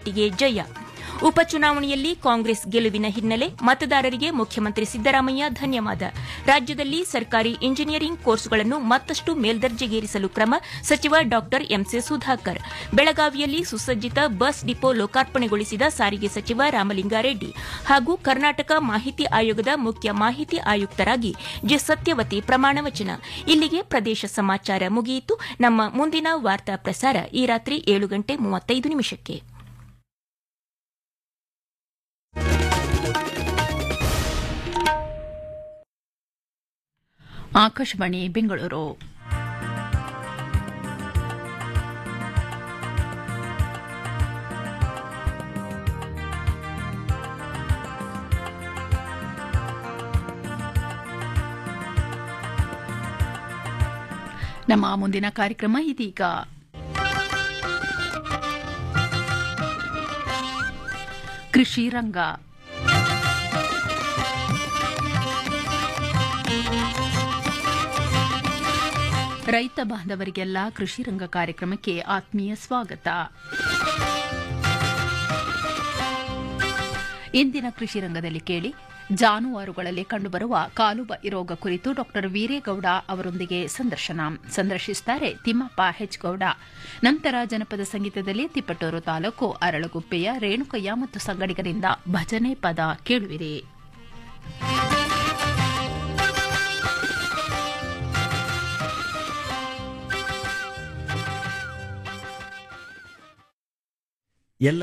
ಮಟ್ಟಿಗೆ ಜಯ ಉಪಚುನಾವಣೆಯಲ್ಲಿ ಕಾಂಗ್ರೆಸ್ ಗೆಲುವಿನ ಹಿನ್ನೆಲೆ ಮತದಾರರಿಗೆ ಮುಖ್ಯಮಂತ್ರಿ ಸಿದ್ದರಾಮಯ್ಯ ಧನ್ಯವಾದ ರಾಜ್ಯದಲ್ಲಿ ಸರ್ಕಾರಿ ಇಂಜಿನಿಯರಿಂಗ್ ಕೋರ್ಸ್ಗಳನ್ನು ಮತ್ತಷ್ಟು ಮೇಲ್ದರ್ಜೆಗೇರಿಸಲು ಕ್ರಮ ಸಚಿವ ಡಾ ಎಂಸಿ ಸುಧಾಕರ್ ಬೆಳಗಾವಿಯಲ್ಲಿ ಸುಸಜ್ಜಿತ ಬಸ್ ಡಿಪೋ ಲೋಕಾರ್ಪಣೆಗೊಳಿಸಿದ ಸಾರಿಗೆ ಸಚಿವ ರಾಮಲಿಂಗಾರೆಡ್ಡಿ ಹಾಗೂ ಕರ್ನಾಟಕ ಮಾಹಿತಿ ಆಯೋಗದ ಮುಖ್ಯ ಮಾಹಿತಿ ಆಯುಕ್ತರಾಗಿ ಜೆ ಸತ್ಯವತಿ ಪ್ರಮಾಣ ವಚನ ಇಲ್ಲಿಗೆ ಪ್ರದೇಶ ಸಮಾಚಾರ ಮುಗಿಯಿತು ನಮ್ಮ ಮುಂದಿನ ವಾರ್ತಾ ಪ್ರಸಾರ ಈ ರಾತ್ರಿ ಏಳು ಗಂಟೆ ಮೂವತ್ತೈದು ನಿಮಿಷಕ್ಕೆ ಆಕಾಶವಾಣಿ ಬೆಂಗಳೂರು ನಮ್ಮ ಮುಂದಿನ ಕಾರ್ಯಕ್ರಮ ಇದೀಗ ಕೃಷಿ ರಂಗ ರೈತ ಬಾಂಧವರಿಗೆಲ್ಲ ಕೃಷಿ ರಂಗ ಕಾರ್ಯಕ್ರಮಕ್ಕೆ ಆತ್ಮೀಯ ಸ್ವಾಗತ ಇಂದಿನ ಕೃಷಿ ರಂಗದಲ್ಲಿ ಕೇಳಿ ಜಾನುವಾರುಗಳಲ್ಲಿ ಕಂಡುಬರುವ ಕಾಲುಬಾಯಿ ರೋಗ ಕುರಿತು ಡಾಕ್ಟರ್ ವೀರೇಗೌಡ ಅವರೊಂದಿಗೆ ಸಂದರ್ಶನ ಸಂದರ್ಶಿಸುತ್ತಾರೆ ತಿಮ್ಮಪ್ಪ ಹೆಚ್ಗೌಡ ನಂತರ ಜನಪದ ಸಂಗೀತದಲ್ಲಿ ತಿಪ್ಪಟೂರು ತಾಲೂಕು ಅರಳಗುಪ್ಪೆಯ ರೇಣುಕಯ್ಯ ಮತ್ತು ಸಂಗಡಿಗರಿಂದ ಭಜನೆ ಪದ ಕೇಳುವಿರಿ ಎಲ್ಲ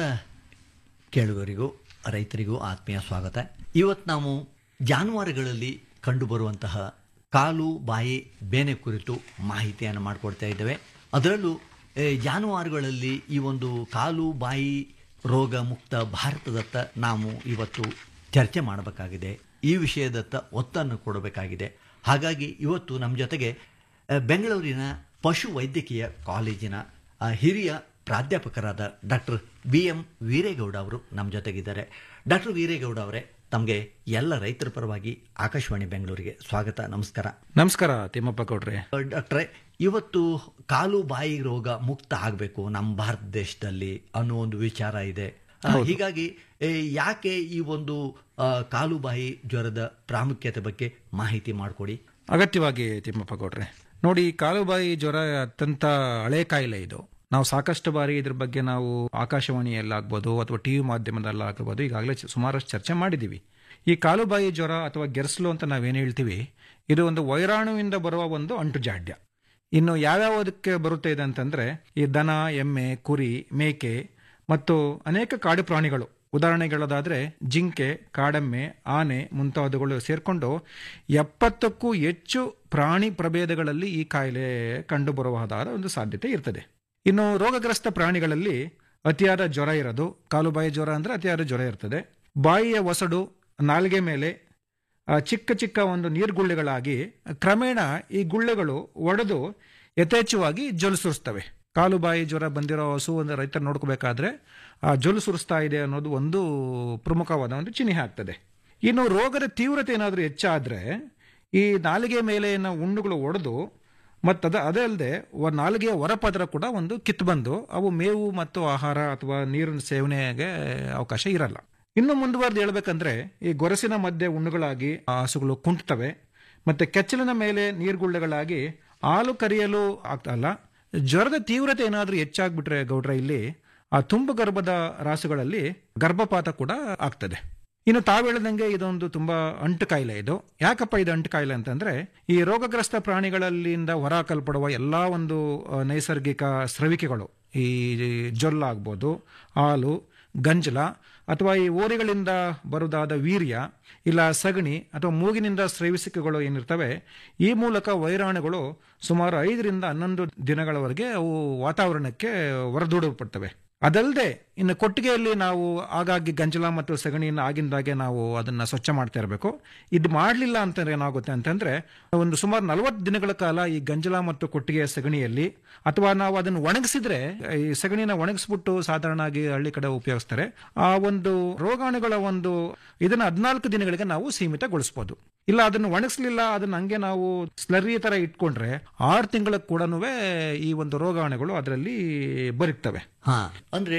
ಕೇಳುಗರಿಗೂ ರೈತರಿಗೂ ಆತ್ಮೀಯ ಸ್ವಾಗತ ಇವತ್ತು ನಾವು ಜಾನುವಾರುಗಳಲ್ಲಿ ಕಂಡುಬರುವಂತಹ ಕಾಲು ಬಾಯಿ ಬೇನೆ ಕುರಿತು ಮಾಹಿತಿಯನ್ನು ಮಾಡಿಕೊಡ್ತಾ ಇದ್ದೇವೆ ಅದರಲ್ಲೂ ಏ, ಜಾನುವಾರುಗಳಲ್ಲಿ ಈ ಒಂದು ಕಾಲು ಬಾಯಿ ರೋಗ ಮುಕ್ತ ಭಾರತದತ್ತ ನಾವು ಇವತ್ತು ಚರ್ಚೆ ಮಾಡಬೇಕಾಗಿದೆ ಈ ವಿಷಯದತ್ತ ಒತ್ತನ್ನು ಕೊಡಬೇಕಾಗಿದೆ ಹಾಗಾಗಿ ಇವತ್ತು ನಮ್ಮ ಜೊತೆಗೆ ಆ, ಬೆಂಗಳೂರಿನ ಪಶು ವೈದ್ಯಕೀಯ ಕಾಲೇಜಿನ ಆ, ಹಿರಿಯ ಪ್ರಾಧ್ಯಾಪಕರಾದ ಡಾಕ್ಟರ್ ಬಿ ಎಂ ವೀರೇಗೌಡ ಅವರು ನಮ್ಮ ಜೊತೆಗಿದ್ದಾರೆ ಡಾಕ್ಟರ್ ವೀರೇಗೌಡ ಅವರೇ ತಮಗೆ ಎಲ್ಲ ರೈತರ ಪರವಾಗಿ ಆಕಾಶವಾಣಿ ಬೆಂಗಳೂರಿಗೆ ಸ್ವಾಗತ ನಮಸ್ಕಾರ ನಮಸ್ಕಾರ ತಿಮ್ಮಪ್ಪ ಗೌಡ್ರೆ ಡಾಕ್ಟ್ರೆ ಇವತ್ತು ಕಾಲು ಬಾಯಿ ರೋಗ ಮುಕ್ತ ಆಗಬೇಕು ನಮ್ಮ ಭಾರತ ದೇಶದಲ್ಲಿ ಅನ್ನೋ ಒಂದು ವಿಚಾರ ಇದೆ ಆ, ಹೀಗಾಗಿ ಏ, ಯಾಕೆ ಈ ಒಂದು ಆ, ಕಾಲು ಬಾಯಿ ಜ್ವರದ ಪ್ರಾಮುಖ್ಯತೆ ಬಗ್ಗೆ ಮಾಹಿತಿ ಮಾಡಿಕೊಡಿ ಅಗತ್ಯವಾಗಿ ತಿಮ್ಮಪ್ಪ ಗೌಡ್ರೆ ನೋಡಿ ಕಾಲುಬಾಯಿ ಜ್ವರ ಅತ್ಯಂತ ಹಳೆ ಕಾಯಿಲೆ ಇದು ನಾವು ಸಾಕಷ್ಟು ಬಾರಿ ಇದ್ರ ಬಗ್ಗೆ ನಾವು ಆಕಾಶವಾಣಿಯಲ್ಲಾಗ್ಬೋದು ಅಥವಾ ಟಿವಿ ಮಾಧ್ಯಮದಲ್ಲಾಗ್ಬೋದು ಈಗಾಗಲೇ ಚ- ಸುಮಾರಷ್ಟು ಚರ್ಚೆ ಮಾಡಿದ್ದೀವಿ ಈ ಕಾಲುಬಾಯಿ ಜ್ವರ ಅಥವಾ ಗೆರ್ಸ್ಲು ಅಂತ ನಾವೇನು ಹೇಳ್ತೀವಿ ಇದು ಒಂದು ವೈರಾಣುವಿಂದ ಬರುವ ಒಂದು ಅಂಟುಜಾಡ್ಯ ಇನ್ನು ಯಾವ್ಯಾವುದಕ್ಕೆ ಬರುತ್ತೆ ಇದೆ ಅಂತಂದ್ರೆ ಈ ದನ ಎಮ್ಮೆ ಕುರಿ ಮೇಕೆ ಮತ್ತು ಅನೇಕ ಕಾಡು ಪ್ರಾಣಿಗಳು ಉದಾಹರಣೆಗಳದಾದ್ರೆ ಜಿಂಕೆ ಕಾಡೆಮ್ಮೆ ಆನೆ ಮುಂತಾದವುಗಳು ಸೇರಿಕೊಂಡು ಎಪ್ಪತ್ತಕ್ಕೂ ಹೆಚ್ಚು ಪ್ರಾಣಿ ಪ್ರಭೇದಗಳಲ್ಲಿ ಈ ಕಾಯಿಲೆ ಕಂಡುಬರುವುದಾದ ಒಂದು ಸಾಧ್ಯತೆ ಇರ್ತದೆ ಇನ್ನು ರೋಗಗ್ರಸ್ತ ಪ್ರಾಣಿಗಳಲ್ಲಿ ಅತಿಯಾದ ಜ್ವರ ಇರೋದು ಕಾಲುಬಾಯಿ ಜ್ವರ ಅಂದ್ರೆ ಅತಿಯಾದ ಜ್ವರ ಇರ್ತದೆ ಬಾಯಿಯ ಒಸಡು ನಾಲಿಗೆ ಮೇಲೆ ಆ, ಚಿಕ್ಕ ಚಿಕ್ಕ ಒಂದು ನೀರ್ಗುಳ್ಳೆಗಳಾಗಿ ಕ್ರಮೇಣ ಈ ಗುಳ್ಳೆಗಳು ಒಡೆದು ಯಥೇಚ್ಛವಾಗಿ ಜೊಲು ಸುರಿಸ್ತವೆ ಕಾಲು ಬಾಯಿ ಜ್ವರ ಬಂದಿರೋ ಹಸು ಒಂದು ರೈತರು ನೋಡ್ಕೋಬೇಕಾದ್ರೆ ಆ ಜೊಲು ಸುರಿಸ್ತಾ ಇದೆ ಅನ್ನೋದು ಒಂದು ಪ್ರಮುಖವಾದ ಒಂದು ಚಿಹ್ನೆ ಆಗ್ತದೆ ಇನ್ನು ರೋಗದ ತೀವ್ರತೆ ಏನಾದರೂ ಹೆಚ್ಚಾದರೆ ಈ ನಾಲಿಗೆ ಮೇಲೆನ ಹುಣ್ಣುಗಳು ಒಡೆದು ಮತ್ತದ ಅದೇ ಅಲ್ಲದೆ ನಾಲಿಗೆಯ ಹೊರಪದರ ಕೂಡ ಒಂದು ಕಿತ್ತು ಬಂದು ಅವು ಮೇವು ಮತ್ತು ಆಹಾರ ಅಥವಾ ನೀರಿನ ಸೇವನೆಗೆ ಅವಕಾಶ ಇರಲ್ಲ ಇನ್ನು ಮುಂದುವರೆದು ಹೇಳ್ಬೇಕಂದ್ರೆ ಈ ಗೊರಸಿನ ಮಧ್ಯೆ ಹುಣ್ಣುಗಳಾಗಿ ಆ ಹಸುಗಳು ಕುಂಟ್ತವೆ ಮತ್ತೆ ಕೆಚ್ಚಲಿನ ಮೇಲೆ ನೀರ್ಗುಳ್ಳೆಗಳಾಗಿ ಹಾಲು ಕರಿಯಲು ಆಗ್ತಲ್ಲ ಜ್ವರದ ತೀವ್ರತೆ ಏನಾದರೂ ಹೆಚ್ಚಾಗ್ಬಿಟ್ರೆ ಗೌಡ್ರ ಇಲ್ಲಿ ಆ ತುಂಬು ಗರ್ಭದ ರಾಸುಗಳಲ್ಲಿ ಗರ್ಭಪಾತ ಕೂಡ ಆಗ್ತದೆ ಇನ್ನು ತಾವು ಹೇಳಿದಂಗೆ ಇದೊಂದು ತುಂಬಾ ಅಂಟು ಕಾಯಿಲೆ ಇದು ಯಾಕಪ್ಪ ಇದು ಅಂಟು ಕಾಯಿಲೆ ಅಂತಂದ್ರೆ ಈ ರೋಗಗ್ರಸ್ತ ಪ್ರಾಣಿಗಳಲ್ಲಿಂದ ಹೊರಹಾಕಲ್ಪಡುವ ಎಲ್ಲಾ ಒಂದು ಆ, ನೈಸರ್ಗಿಕ ಸ್ರವಿಕೆಗಳು ಈ ಜೊಲ್ಲಾಗ್ಬೋದು ಹಾಲು ಗಂಜಲ ಅಥವಾ ಈ ಓರಿಗಳಿಂದ ಬರುದಾದ ವೀರ್ಯ ಇಲ್ಲ ಸಗಣಿ ಅಥವಾ ಮೂಗಿನಿಂದ ಸ್ರವಿಸಿಕೆಗಳು ಏನಿರ್ತವೆ ಈ ಮೂಲಕ ವೈರಾಣುಗಳು ಸುಮಾರು ಐದರಿಂದ ಹನ್ನೊಂದು ದಿನಗಳವರೆಗೆ ಅವು ವಾತಾವರಣಕ್ಕೆ ಹೊರದೂಡಲ್ಪಡ್ತವೆ ಅದಲ್ಲದೆ ಇನ್ನು ಕೊಟ್ಟಿಗೆಯಲ್ಲಿ ನಾವು ಆಗಾಗ್ಗೆ ಗಂಜಲ ಮತ್ತು ಸಗಣಿಯನ್ನು ಆಗಿಂದಾಗೆ ನಾವು ಅದನ್ನ ಸ್ವಚ್ಛ ಮಾಡ್ತಾ ಇರಬೇಕು ಇದು ಮಾಡಲಿಲ್ಲ ಅಂತಂದ್ರೆ ಏನಾಗುತ್ತೆ ಅಂತಂದ್ರೆ ಒಂದು ಸುಮಾರು ನಲವತ್ತು ದಿನಗಳ ಕಾಲ ಈ ಗಂಜಲ ಮತ್ತು ಕೊಟ್ಟಿಗೆಯ ಸಗಣಿಯಲ್ಲಿ ಅಥವಾ ನಾವು ಅದನ್ನು ಒಣಗಿಸಿದ್ರೆ ಈ ಸಗಣಿನ ಒಣಗಿಸ್ಬಿಟ್ಟು ಸಾಧಾರಣವಾಗಿ ಹಳ್ಳಿ ಕಡೆ ಉಪಯೋಗಿಸ್ತಾರೆ ಆ ಒಂದು ರೋಗಾಣುಗಳ ಒಂದು ಇದನ್ನ ಹದಿನಾಲ್ಕು ದಿನಗಳಿಗೆ ನಾವು ಸೀಮಿತಗೊಳಿಸಬಹುದು ಇಲ್ಲ ಅದನ್ನು ಒಣಗಿಸ್ಲಿಲ್ಲ ಅದನ್ನ ಹಂಗೆ ನಾವು ಸ್ಲರಿ ತರ ಇಟ್ಕೊಂಡ್ರೆ ಆರು ತಿಂಗಳ ಕೂಡ ಈ ಒಂದು ರೋಗಾಣುಗಳು ಅದರಲ್ಲಿ ಬರುತ್ತವೆ ಹಾ ಅಂದ್ರೆ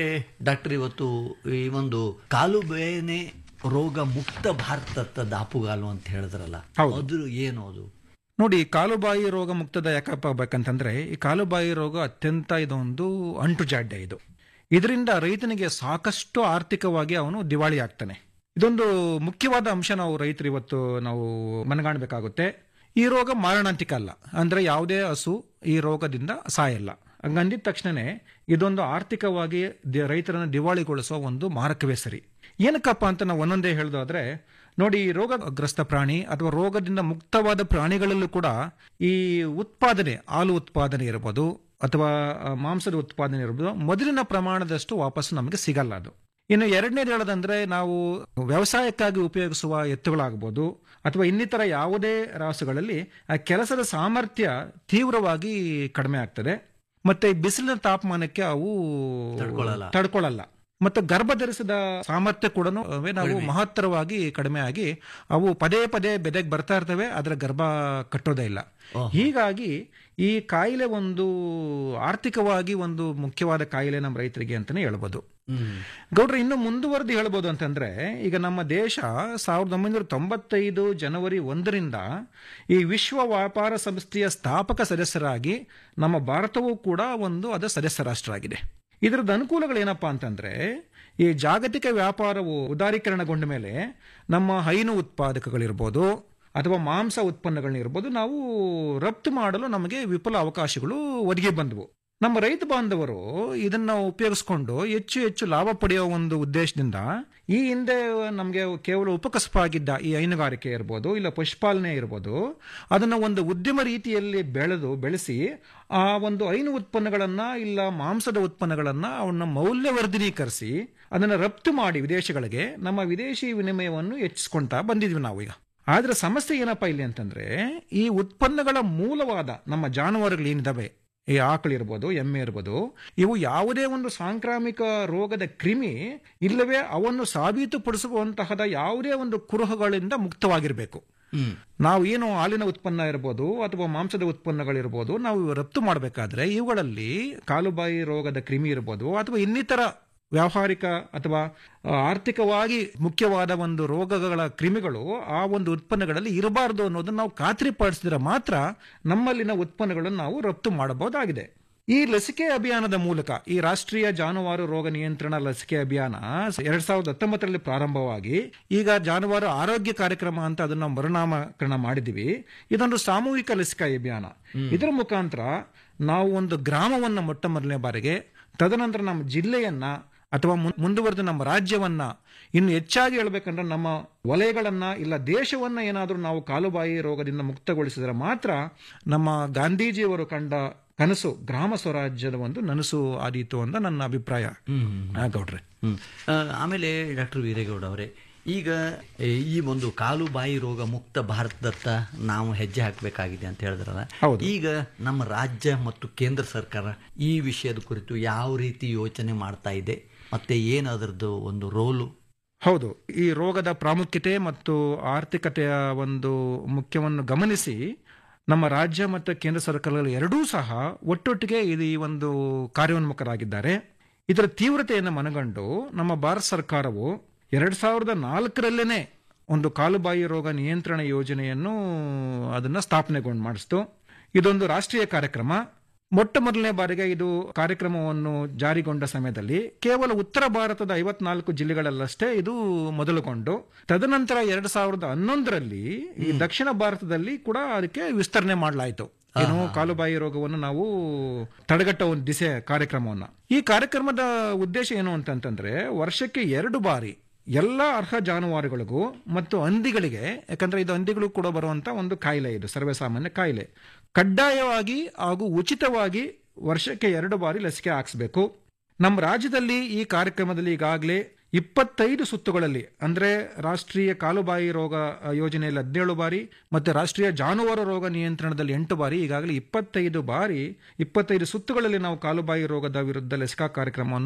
ಡಾಕ್ಟರ್ ಇವತ್ತು ಈ ಒಂದು ಕಾಲು ಬೇನೆ ರೋಗ ಮುಕ್ತ ಭಾರತದ ದಾಪುಗಾಲು ಅಂತ ಹೇಳಿದ್ರಲ್ಲ ಹೌದು. ಅದು ಏನು ಅದು ನೋಡಿ ಕಾಲುಬಾಯಿ ರೋಗ ಮುಕ್ತದ ಯಾಕಪ್ಪ ಬೇಕಂತಂದ್ರೆ ಈ ಕಾಲುಬಾಯಿ ರೋಗ ಅತ್ಯಂತ ಇದೊಂದು ಅಂಟು ಜಾಡ್ಯ ಇದು ಇದರಿಂದ ರೈತನಿಗೆ ಸಾಕಷ್ಟು ಆರ್ಥಿಕವಾಗಿ ಅವನು ದಿವಾಳಿ ಆಗ್ತಾನೆ ಇದೊಂದು ಮುಖ್ಯವಾದ ಅಂಶ ನಾವು ರೈತರು ಇವತ್ತು ನಾವು ಮನಗಾಣಬೇಕಾಗುತ್ತೆ ಈ ರೋಗ ಮಾರಣಾಂತಿಕ ಅಲ್ಲ ಅಂದ್ರೆ ಯಾವುದೇ ಹಸು ಈ ರೋಗದಿಂದ ಸಾಯಲ್ಲ ಹಂಗಂದಿದ ತಕ್ಷಣನೇ ಇದೊಂದು ಆರ್ಥಿಕವಾಗಿ ದಿ- ರೈತರನ್ನು ದಿವಾಳಿಗೊಳಿಸುವ ಒಂದು ಮಾರಕವೇ ಸರಿ ಏನಕ್ಕಪ್ಪ ಅಂತ ನಾವು ಒಂದೊಂದೇ ಹೇಳೋದಾದ್ರೆ ನೋಡಿ ಈ ರೋಗಗ್ರಸ್ತ ಪ್ರಾಣಿ ಅಥವಾ ರೋಗದಿಂದ ಮುಕ್ತವಾದ ಪ್ರಾಣಿಗಳಲ್ಲೂ ಕೂಡ ಈ ಉತ್ಪಾದನೆ ಹಾಲು ಉತ್ಪಾದನೆ ಇರ್ಬೋದು ಅಥವಾ ಆ, ಮಾಂಸದ ಉತ್ಪಾದನೆ ಇರ್ಬೋದು ಮೊದಲಿನ ಪ್ರಮಾಣದಷ್ಟು ವಾಪಸ್ ನಮಗೆ ಸಿಗಲ್ಲ ಅದು ಇನ್ನು ಎರಡನೇದು ಹೇಳೋದಂದ್ರೆ ನಾವು ವ್ಯವಸಾಯಕ್ಕಾಗಿ ಉಪಯೋಗಿಸುವ ಎತ್ತುಗಳಾಗ್ಬೋದು ಅಥವಾ ಇನ್ನಿತರ ಯಾವುದೇ ರಾಸುಗಳಲ್ಲಿ ಆ ಕೆಲಸದ ಸಾಮರ್ಥ್ಯ ತೀವ್ರವಾಗಿ ಕಡಿಮೆ ಆಗ್ತದೆ ಮತ್ತೆ ಈ ಬಿಸಿಲಿನ ತಾಪಮಾನಕ್ಕೆ ಅವು ತಡ್ಕೊಳ್ಳಲ್ಲ. ತಡ್ಕೊಳ್ಳಲ್ಲ ಮತ್ತು ಗರ್ಭ ಧರಿಸಿದ ಸಾಮರ್ಥ್ಯ ಕೂಡ ನಾವು ಮಹತ್ತರವಾಗಿ ಕಡಿಮೆ ಆಗಿ ಅವು ಪದೇ ಪದೇ ಬೆದೆಗೆ ಬರ್ತಾ ಇರ್ತವೆ ಅದರ ಗರ್ಭ ಕಟ್ಟೋದೇ ಇಲ್ಲ ಹೀಗಾಗಿ ಈ ಕಾಯಿಲೆ ಒಂದು ಆರ್ಥಿಕವಾಗಿ ಒಂದು ಮುಖ್ಯವಾದ ಕಾಯಿಲೆ ನಮ್ಮ ರೈತರಿಗೆ ಅಂತಾನೆ ಹೇಳ್ಬೋದು ಗೌಡ್ರ ಇನ್ನು ಮುಂದುವರೆದು ಹೇಳ್ಬೋದು ಅಂತಂದ್ರೆ ಈಗ ನಮ್ಮ ದೇಶ ಸಾವಿರದ ಒಂಬೈನೂರ ತೊಂಬತ್ತೈದು ಜನವರಿ ಒಂದರಿಂದ ಈ ವಿಶ್ವ ವ್ಯಾಪಾರ ಸಂಸ್ಥೆಯ ಸ್ಥಾಪಕ ಸದಸ್ಯರಾಗಿ ನಮ್ಮ ಭಾರತವೂ ಕೂಡ ಒಂದು ಅದರ ಸದಸ್ಯ ರಾಷ್ಟ್ರ ಆಗಿದೆ ಇದರದ ಅನುಕೂಲಗಳೇನಪ್ಪಾ ಅಂತಂದ್ರೆ ಈ ಜಾಗತಿಕ ವ್ಯಾಪಾರವು ಉದಾರೀಕರಣಗೊಂಡ ಮೇಲೆ ನಮ್ಮ ಹೈನು ಉತ್ಪಾದಕಗಳಿರ್ಬೋದು ಅಥವಾ ಮಾಂಸ ಉತ್ಪನ್ನಗಳನ್ನಿರ್ಬೋದು ನಾವು ರಫ್ತು ಮಾಡಲು ನಮಗೆ ವಿಪುಲ ಅವಕಾಶಗಳು ಒದಗಿ ಬಂದವು ನಮ್ಮ ರೈತ ಬಾಂಧವರು ಇದನ್ನ ಉಪಯೋಗಿಸ್ಕೊಂಡು ಹೆಚ್ಚು ಹೆಚ್ಚು ಲಾಭ ಪಡೆಯುವ ಒಂದು ಉದ್ದೇಶದಿಂದ ಈ ಹಿಂದೆ ನಮಗೆ ಕೇವಲ ಉಪಕಸಪಾಗಿದ್ದ ಈ ಹೈನುಗಾರಿಕೆ ಇರ್ಬೋದು ಇಲ್ಲ ಪಶುಪಾಲನೆ ಇರ್ಬೋದು ಅದನ್ನ ಒಂದು ಉದ್ಯಮ ರೀತಿಯಲ್ಲಿ ಬೆಳೆದು ಬೆಳೆಸಿ ಆ ಒಂದು ಹೈನು ಉತ್ಪನ್ನಗಳನ್ನ ಇಲ್ಲ ಮಾಂಸದ ಉತ್ಪನ್ನಗಳನ್ನ ಅವನ್ನ ಮೌಲ್ಯವರ್ಧನೀಕರಿಸಿ ಅದನ್ನ ರಫ್ತು ಮಾಡಿ ವಿದೇಶಗಳಿಗೆ ನಮ್ಮ ವಿದೇಶಿ ವಿನಿಮಯವನ್ನು ಹೆಚ್ಚಿಸ್ಕೊಂತಾ ಬಂದಿದ್ವಿ ನಾವು ಈಗ ಆದ್ರೆ ಸಮಸ್ಯೆ ಏನಪ್ಪಾ ಇಲ್ಲಿ ಅಂತಂದ್ರೆ ಈ ಉತ್ಪನ್ನಗಳ ಮೂಲವಾದ ನಮ್ಮ ಜಾನುವಾರುಗಳು ಏನಿದಾವೆ ಈ ಆಕಳು ಇರ್ಬೋದು ಎಮ್ಮೆ ಇರ್ಬೋದು ಇವು ಯಾವುದೇ ಒಂದು ಸಾಂಕ್ರಾಮಿಕ ರೋಗದ ಕ್ರಿಮಿ ಇಲ್ಲವೇ ಅವನ್ನು ಸಾಬೀತುಪಡಿಸುವಂತಹದ ಯಾವುದೇ ಒಂದು ಕುರುಹುಗಳಿಂದ ಮುಕ್ತವಾಗಿರಬೇಕು ನಾವು ಏನು ಹಾಲಿನ ಉತ್ಪನ್ನ ಇರ್ಬೋದು ಅಥವಾ ಮಾಂಸದ ಉತ್ಪನ್ನಗಳಿರ್ಬೋದು ನಾವು ರಫ್ತು ಮಾಡಬೇಕಾದ್ರೆ ಇವುಗಳಲ್ಲಿ ಕಾಲುಬಾಯಿ ರೋಗದ ಕ್ರಿಮಿ ಇರ್ಬೋದು ಅಥವಾ ಇನ್ನಿತರ ವ್ಯಾವಹಾರಿಕ ಅಥವಾ ಆ, ಆರ್ಥಿಕವಾಗಿ ಮುಖ್ಯವಾದ ಒಂದು ರೋಗಗಳ ಕ್ರಿಮಿಗಳು ಆ ಒಂದು ಉತ್ಪನ್ನಗಳಲ್ಲಿ ಇರಬಾರದು ಅನ್ನೋದನ್ನ ನಾವು ಖಾತ್ರಿಪಡಿಸಿದ್ರೆ ಮಾತ್ರ ನಮ್ಮಲ್ಲಿನ ಉತ್ಪನ್ನಗಳನ್ನು ನಾವು ರಫ್ತು ಮಾಡಬಹುದಾಗಿದೆ ಈ ಲಸಿಕೆ ಅಭಿಯಾನದ ಮೂಲಕ ಈ ರಾಷ್ಟ್ರೀಯ ಜಾನುವಾರು ರೋಗ ನಿಯಂತ್ರಣ ಲಸಿಕೆ ಅಭಿಯಾನ ಎರಡ್ ಸಾವಿರದ ಹತ್ತೊಂಬತ್ತರಲ್ಲಿ ಪ್ರಾರಂಭವಾಗಿ ಈಗ ಜಾನುವಾರು ಆರೋಗ್ಯ ಕಾರ್ಯಕ್ರಮ ಅಂತ ಅದನ್ನ ಮರುನಾಮಕರಣ ಮಾಡಿದೀವಿ ಇದೊಂದು ಸಾಮೂಹಿಕ ಲಸಿಕಾ ಅಭಿಯಾನ ಇದರ ಮುಖಾಂತರ ನಾವು ಒಂದು ಗ್ರಾಮವನ್ನ ಮೊಟ್ಟ ಮೊದಲನೇ ಬಾರಿಗೆ ತದನಂತರ ನಮ್ಮ ಜಿಲ್ಲೆಯನ್ನ ಅಥವಾ ಮುನ್- ಮುಂದುವರೆದ ನಮ್ಮ ರಾಜ್ಯವನ್ನ ಇನ್ನು ಹೆಚ್ಚಾಗಿ ಹೇಳ್ಬೇಕಂದ್ರೆ ನಮ್ಮ ವಲಯಗಳನ್ನ ಇಲ್ಲ ದೇಶವನ್ನ ಏನಾದರೂ ನಾವು ಕಾಲುಬಾಯಿ ರೋಗದಿಂದ ಮುಕ್ತಗೊಳಿಸಿದ್ರೆ ಮಾತ್ರ ನಮ್ಮ ಗಾಂಧೀಜಿಯವರು ಕಂಡ ಕನಸು ಗ್ರಾಮ ಸ್ವರಾಜ್ಯದ ಒಂದು ನನಸು ಆದೀತು ಅಂತ ನನ್ನ ಅಭಿಪ್ರಾಯ ಆ, ಗೌಡ್ರೆ ಹ್ಮ್. ಆ, ಆಮೇಲೆ ಡಾಕ್ಟರ್ ವೀರೇಗೌಡ ಅವರೇ ಈಗ ಏ, ಈ ಒಂದು ಕಾಲು ಬಾಯಿ ರೋಗ ಮುಕ್ತ ಭಾರತದತ್ತ ನಾವು ಹೆಜ್ಜೆ ಹಾಕಬೇಕಾಗಿದೆ ಅಂತ ಹೇಳಿದ್ರಲ್ಲ ಹೌದು. ಈಗ ನಮ್ಮ ರಾಜ್ಯ ಮತ್ತು ಕೇಂದ್ರ ಸರ್ಕಾರ ಈ ವಿಷಯದ ಕುರಿತು ಯಾವ ರೀತಿ ಯೋಚನೆ ಮಾಡ್ತಾ ಇದೆ ಮತ್ತೆ ಏನು ಅದರದ್ದು ಒಂದು ರೋಲು ಹೌದು ಈ ರೋಗದ ಪ್ರಾಮುಖ್ಯತೆ ಮತ್ತು ಆರ್ಥಿಕತೆಯ ಒಂದು ಮುಖ್ಯವನ್ನು ಗಮನಿಸಿ ನಮ್ಮ ರಾಜ್ಯ ಮತ್ತು ಕೇಂದ್ರ ಸರ್ಕಾರಗಳು ಎರಡೂ ಸಹ ಒಟ್ಟೊಟ್ಟಿಗೆ ಇದು ಈ ಒಂದು ಕಾರ್ಯೋನ್ಮುಖರಾಗಿದ್ದಾರೆ ಇದರ ತೀವ್ರತೆಯನ್ನು ಮನಗಂಡು ನಮ್ಮ ಭಾರತ ಸರ್ಕಾರವು ಎರಡ್ ಸಾವಿರದ ನಾಲ್ಕರಲ್ಲೇನೆ ಒಂದು ಕಾಲುಬಾಯಿ ರೋಗ ನಿಯಂತ್ರಣ ಯೋಜನೆಯನ್ನು ಅದನ್ನ ಸ್ಥಾಪನೆಗೊಂಡು ಮಾಡಿಸ್ತು ಇದೊಂದು ರಾಷ್ಟ್ರೀಯ ಕಾರ್ಯಕ್ರಮ ಮೊಟ್ಟ ಮೊದಲನೇ ಬಾರಿಗೆ ಇದು ಕಾರ್ಯಕ್ರಮವನ್ನು ಜಾರಿಗೊಂಡ ಸಮಯದಲ್ಲಿ ಕೇವಲ ಉತ್ತರ ಭಾರತದ ಐವತ್ನಾಲ್ಕು ಜಿಲ್ಲೆಗಳಲ್ಲಷ್ಟೇ ಇದು ಮೊದಲುಗೊಂಡು ತದನಂತರ ಎರಡ್ ಸಾವಿರದ ಹನ್ನೊಂದರಲ್ಲಿ ಈ ದಕ್ಷಿಣ ಭಾರತದಲ್ಲಿ ಕೂಡ ಅದಕ್ಕೆ ವಿಸ್ತರಣೆ ಮಾಡಲಾಯಿತು ಏನು ಕಾಲುಬಾಯಿ ರೋಗವನ್ನು ನಾವು ತಡೆಗಟ್ಟುವ ಒಂದು ದಿಸೆ ಕಾರ್ಯಕ್ರಮವನ್ನ ಈ ಕಾರ್ಯಕ್ರಮದ ಉದ್ದೇಶ ಏನು ಅಂತಂತಂದ್ರೆ ವರ್ಷಕ್ಕೆ ಎರಡು ಬಾರಿ ಎಲ್ಲ ಅರ್ಹ ಜಾನುವಾರುಗಳಿಗೂ ಮತ್ತು ಹಂದಿಗಳಿಗೆ ಯಾಕಂದ್ರೆ ಇದು ಹಂದಿಗಳು ಕೂಡ ಬರುವಂತ ಒಂದು ಕಾಯಿಲೆ ಇದು ಸರ್ವೇಸಾಮಾನ್ಯ ಕಾಯಿಲೆ ಕಡ್ಡಾಯವಾಗಿ ಹಾಗೂ ಉಚಿತವಾಗಿ ವರ್ಷಕ್ಕೆ ಎರಡು ಬಾರಿ ಲಸಿಕೆ ಹಾಕಿಸ್ಬೇಕು ನಮ್ಮ ರಾಜ್ಯದಲ್ಲಿ ಈ ಕಾರ್ಯಕ್ರಮದಲ್ಲಿ ಈಗಾಗಲೇ ಇಪ್ಪತ್ತೈದು ಸುತ್ತುಗಳಲ್ಲಿ ಅಂದ್ರೆ ರಾಷ್ಟ್ರೀಯ ಕಾಲುಬಾಯಿ ರೋಗ ಆ, ಯೋಜನೆಯಲ್ಲಿ ಹದಿನೇಳು ಬಾರಿ ಮತ್ತು ರಾಷ್ಟ್ರೀಯ ಜಾನುವಾರು ರೋಗ ನಿಯಂತ್ರಣದಲ್ಲಿ ಎಂಟು ಬಾರಿ ಈಗಾಗಲೇ ಇಪ್ಪತ್ತೈದು ಬಾರಿ ಇಪ್ಪತ್ತೈದು ಸುತ್ತುಗಳಲ್ಲಿ ನಾವು ಕಾಲುಬಾಯಿ ರೋಗದ ವಿರುದ್ಧ ಲಸಿಕಾ ಕಾರ್ಯಕ್ರಮವನ್ನು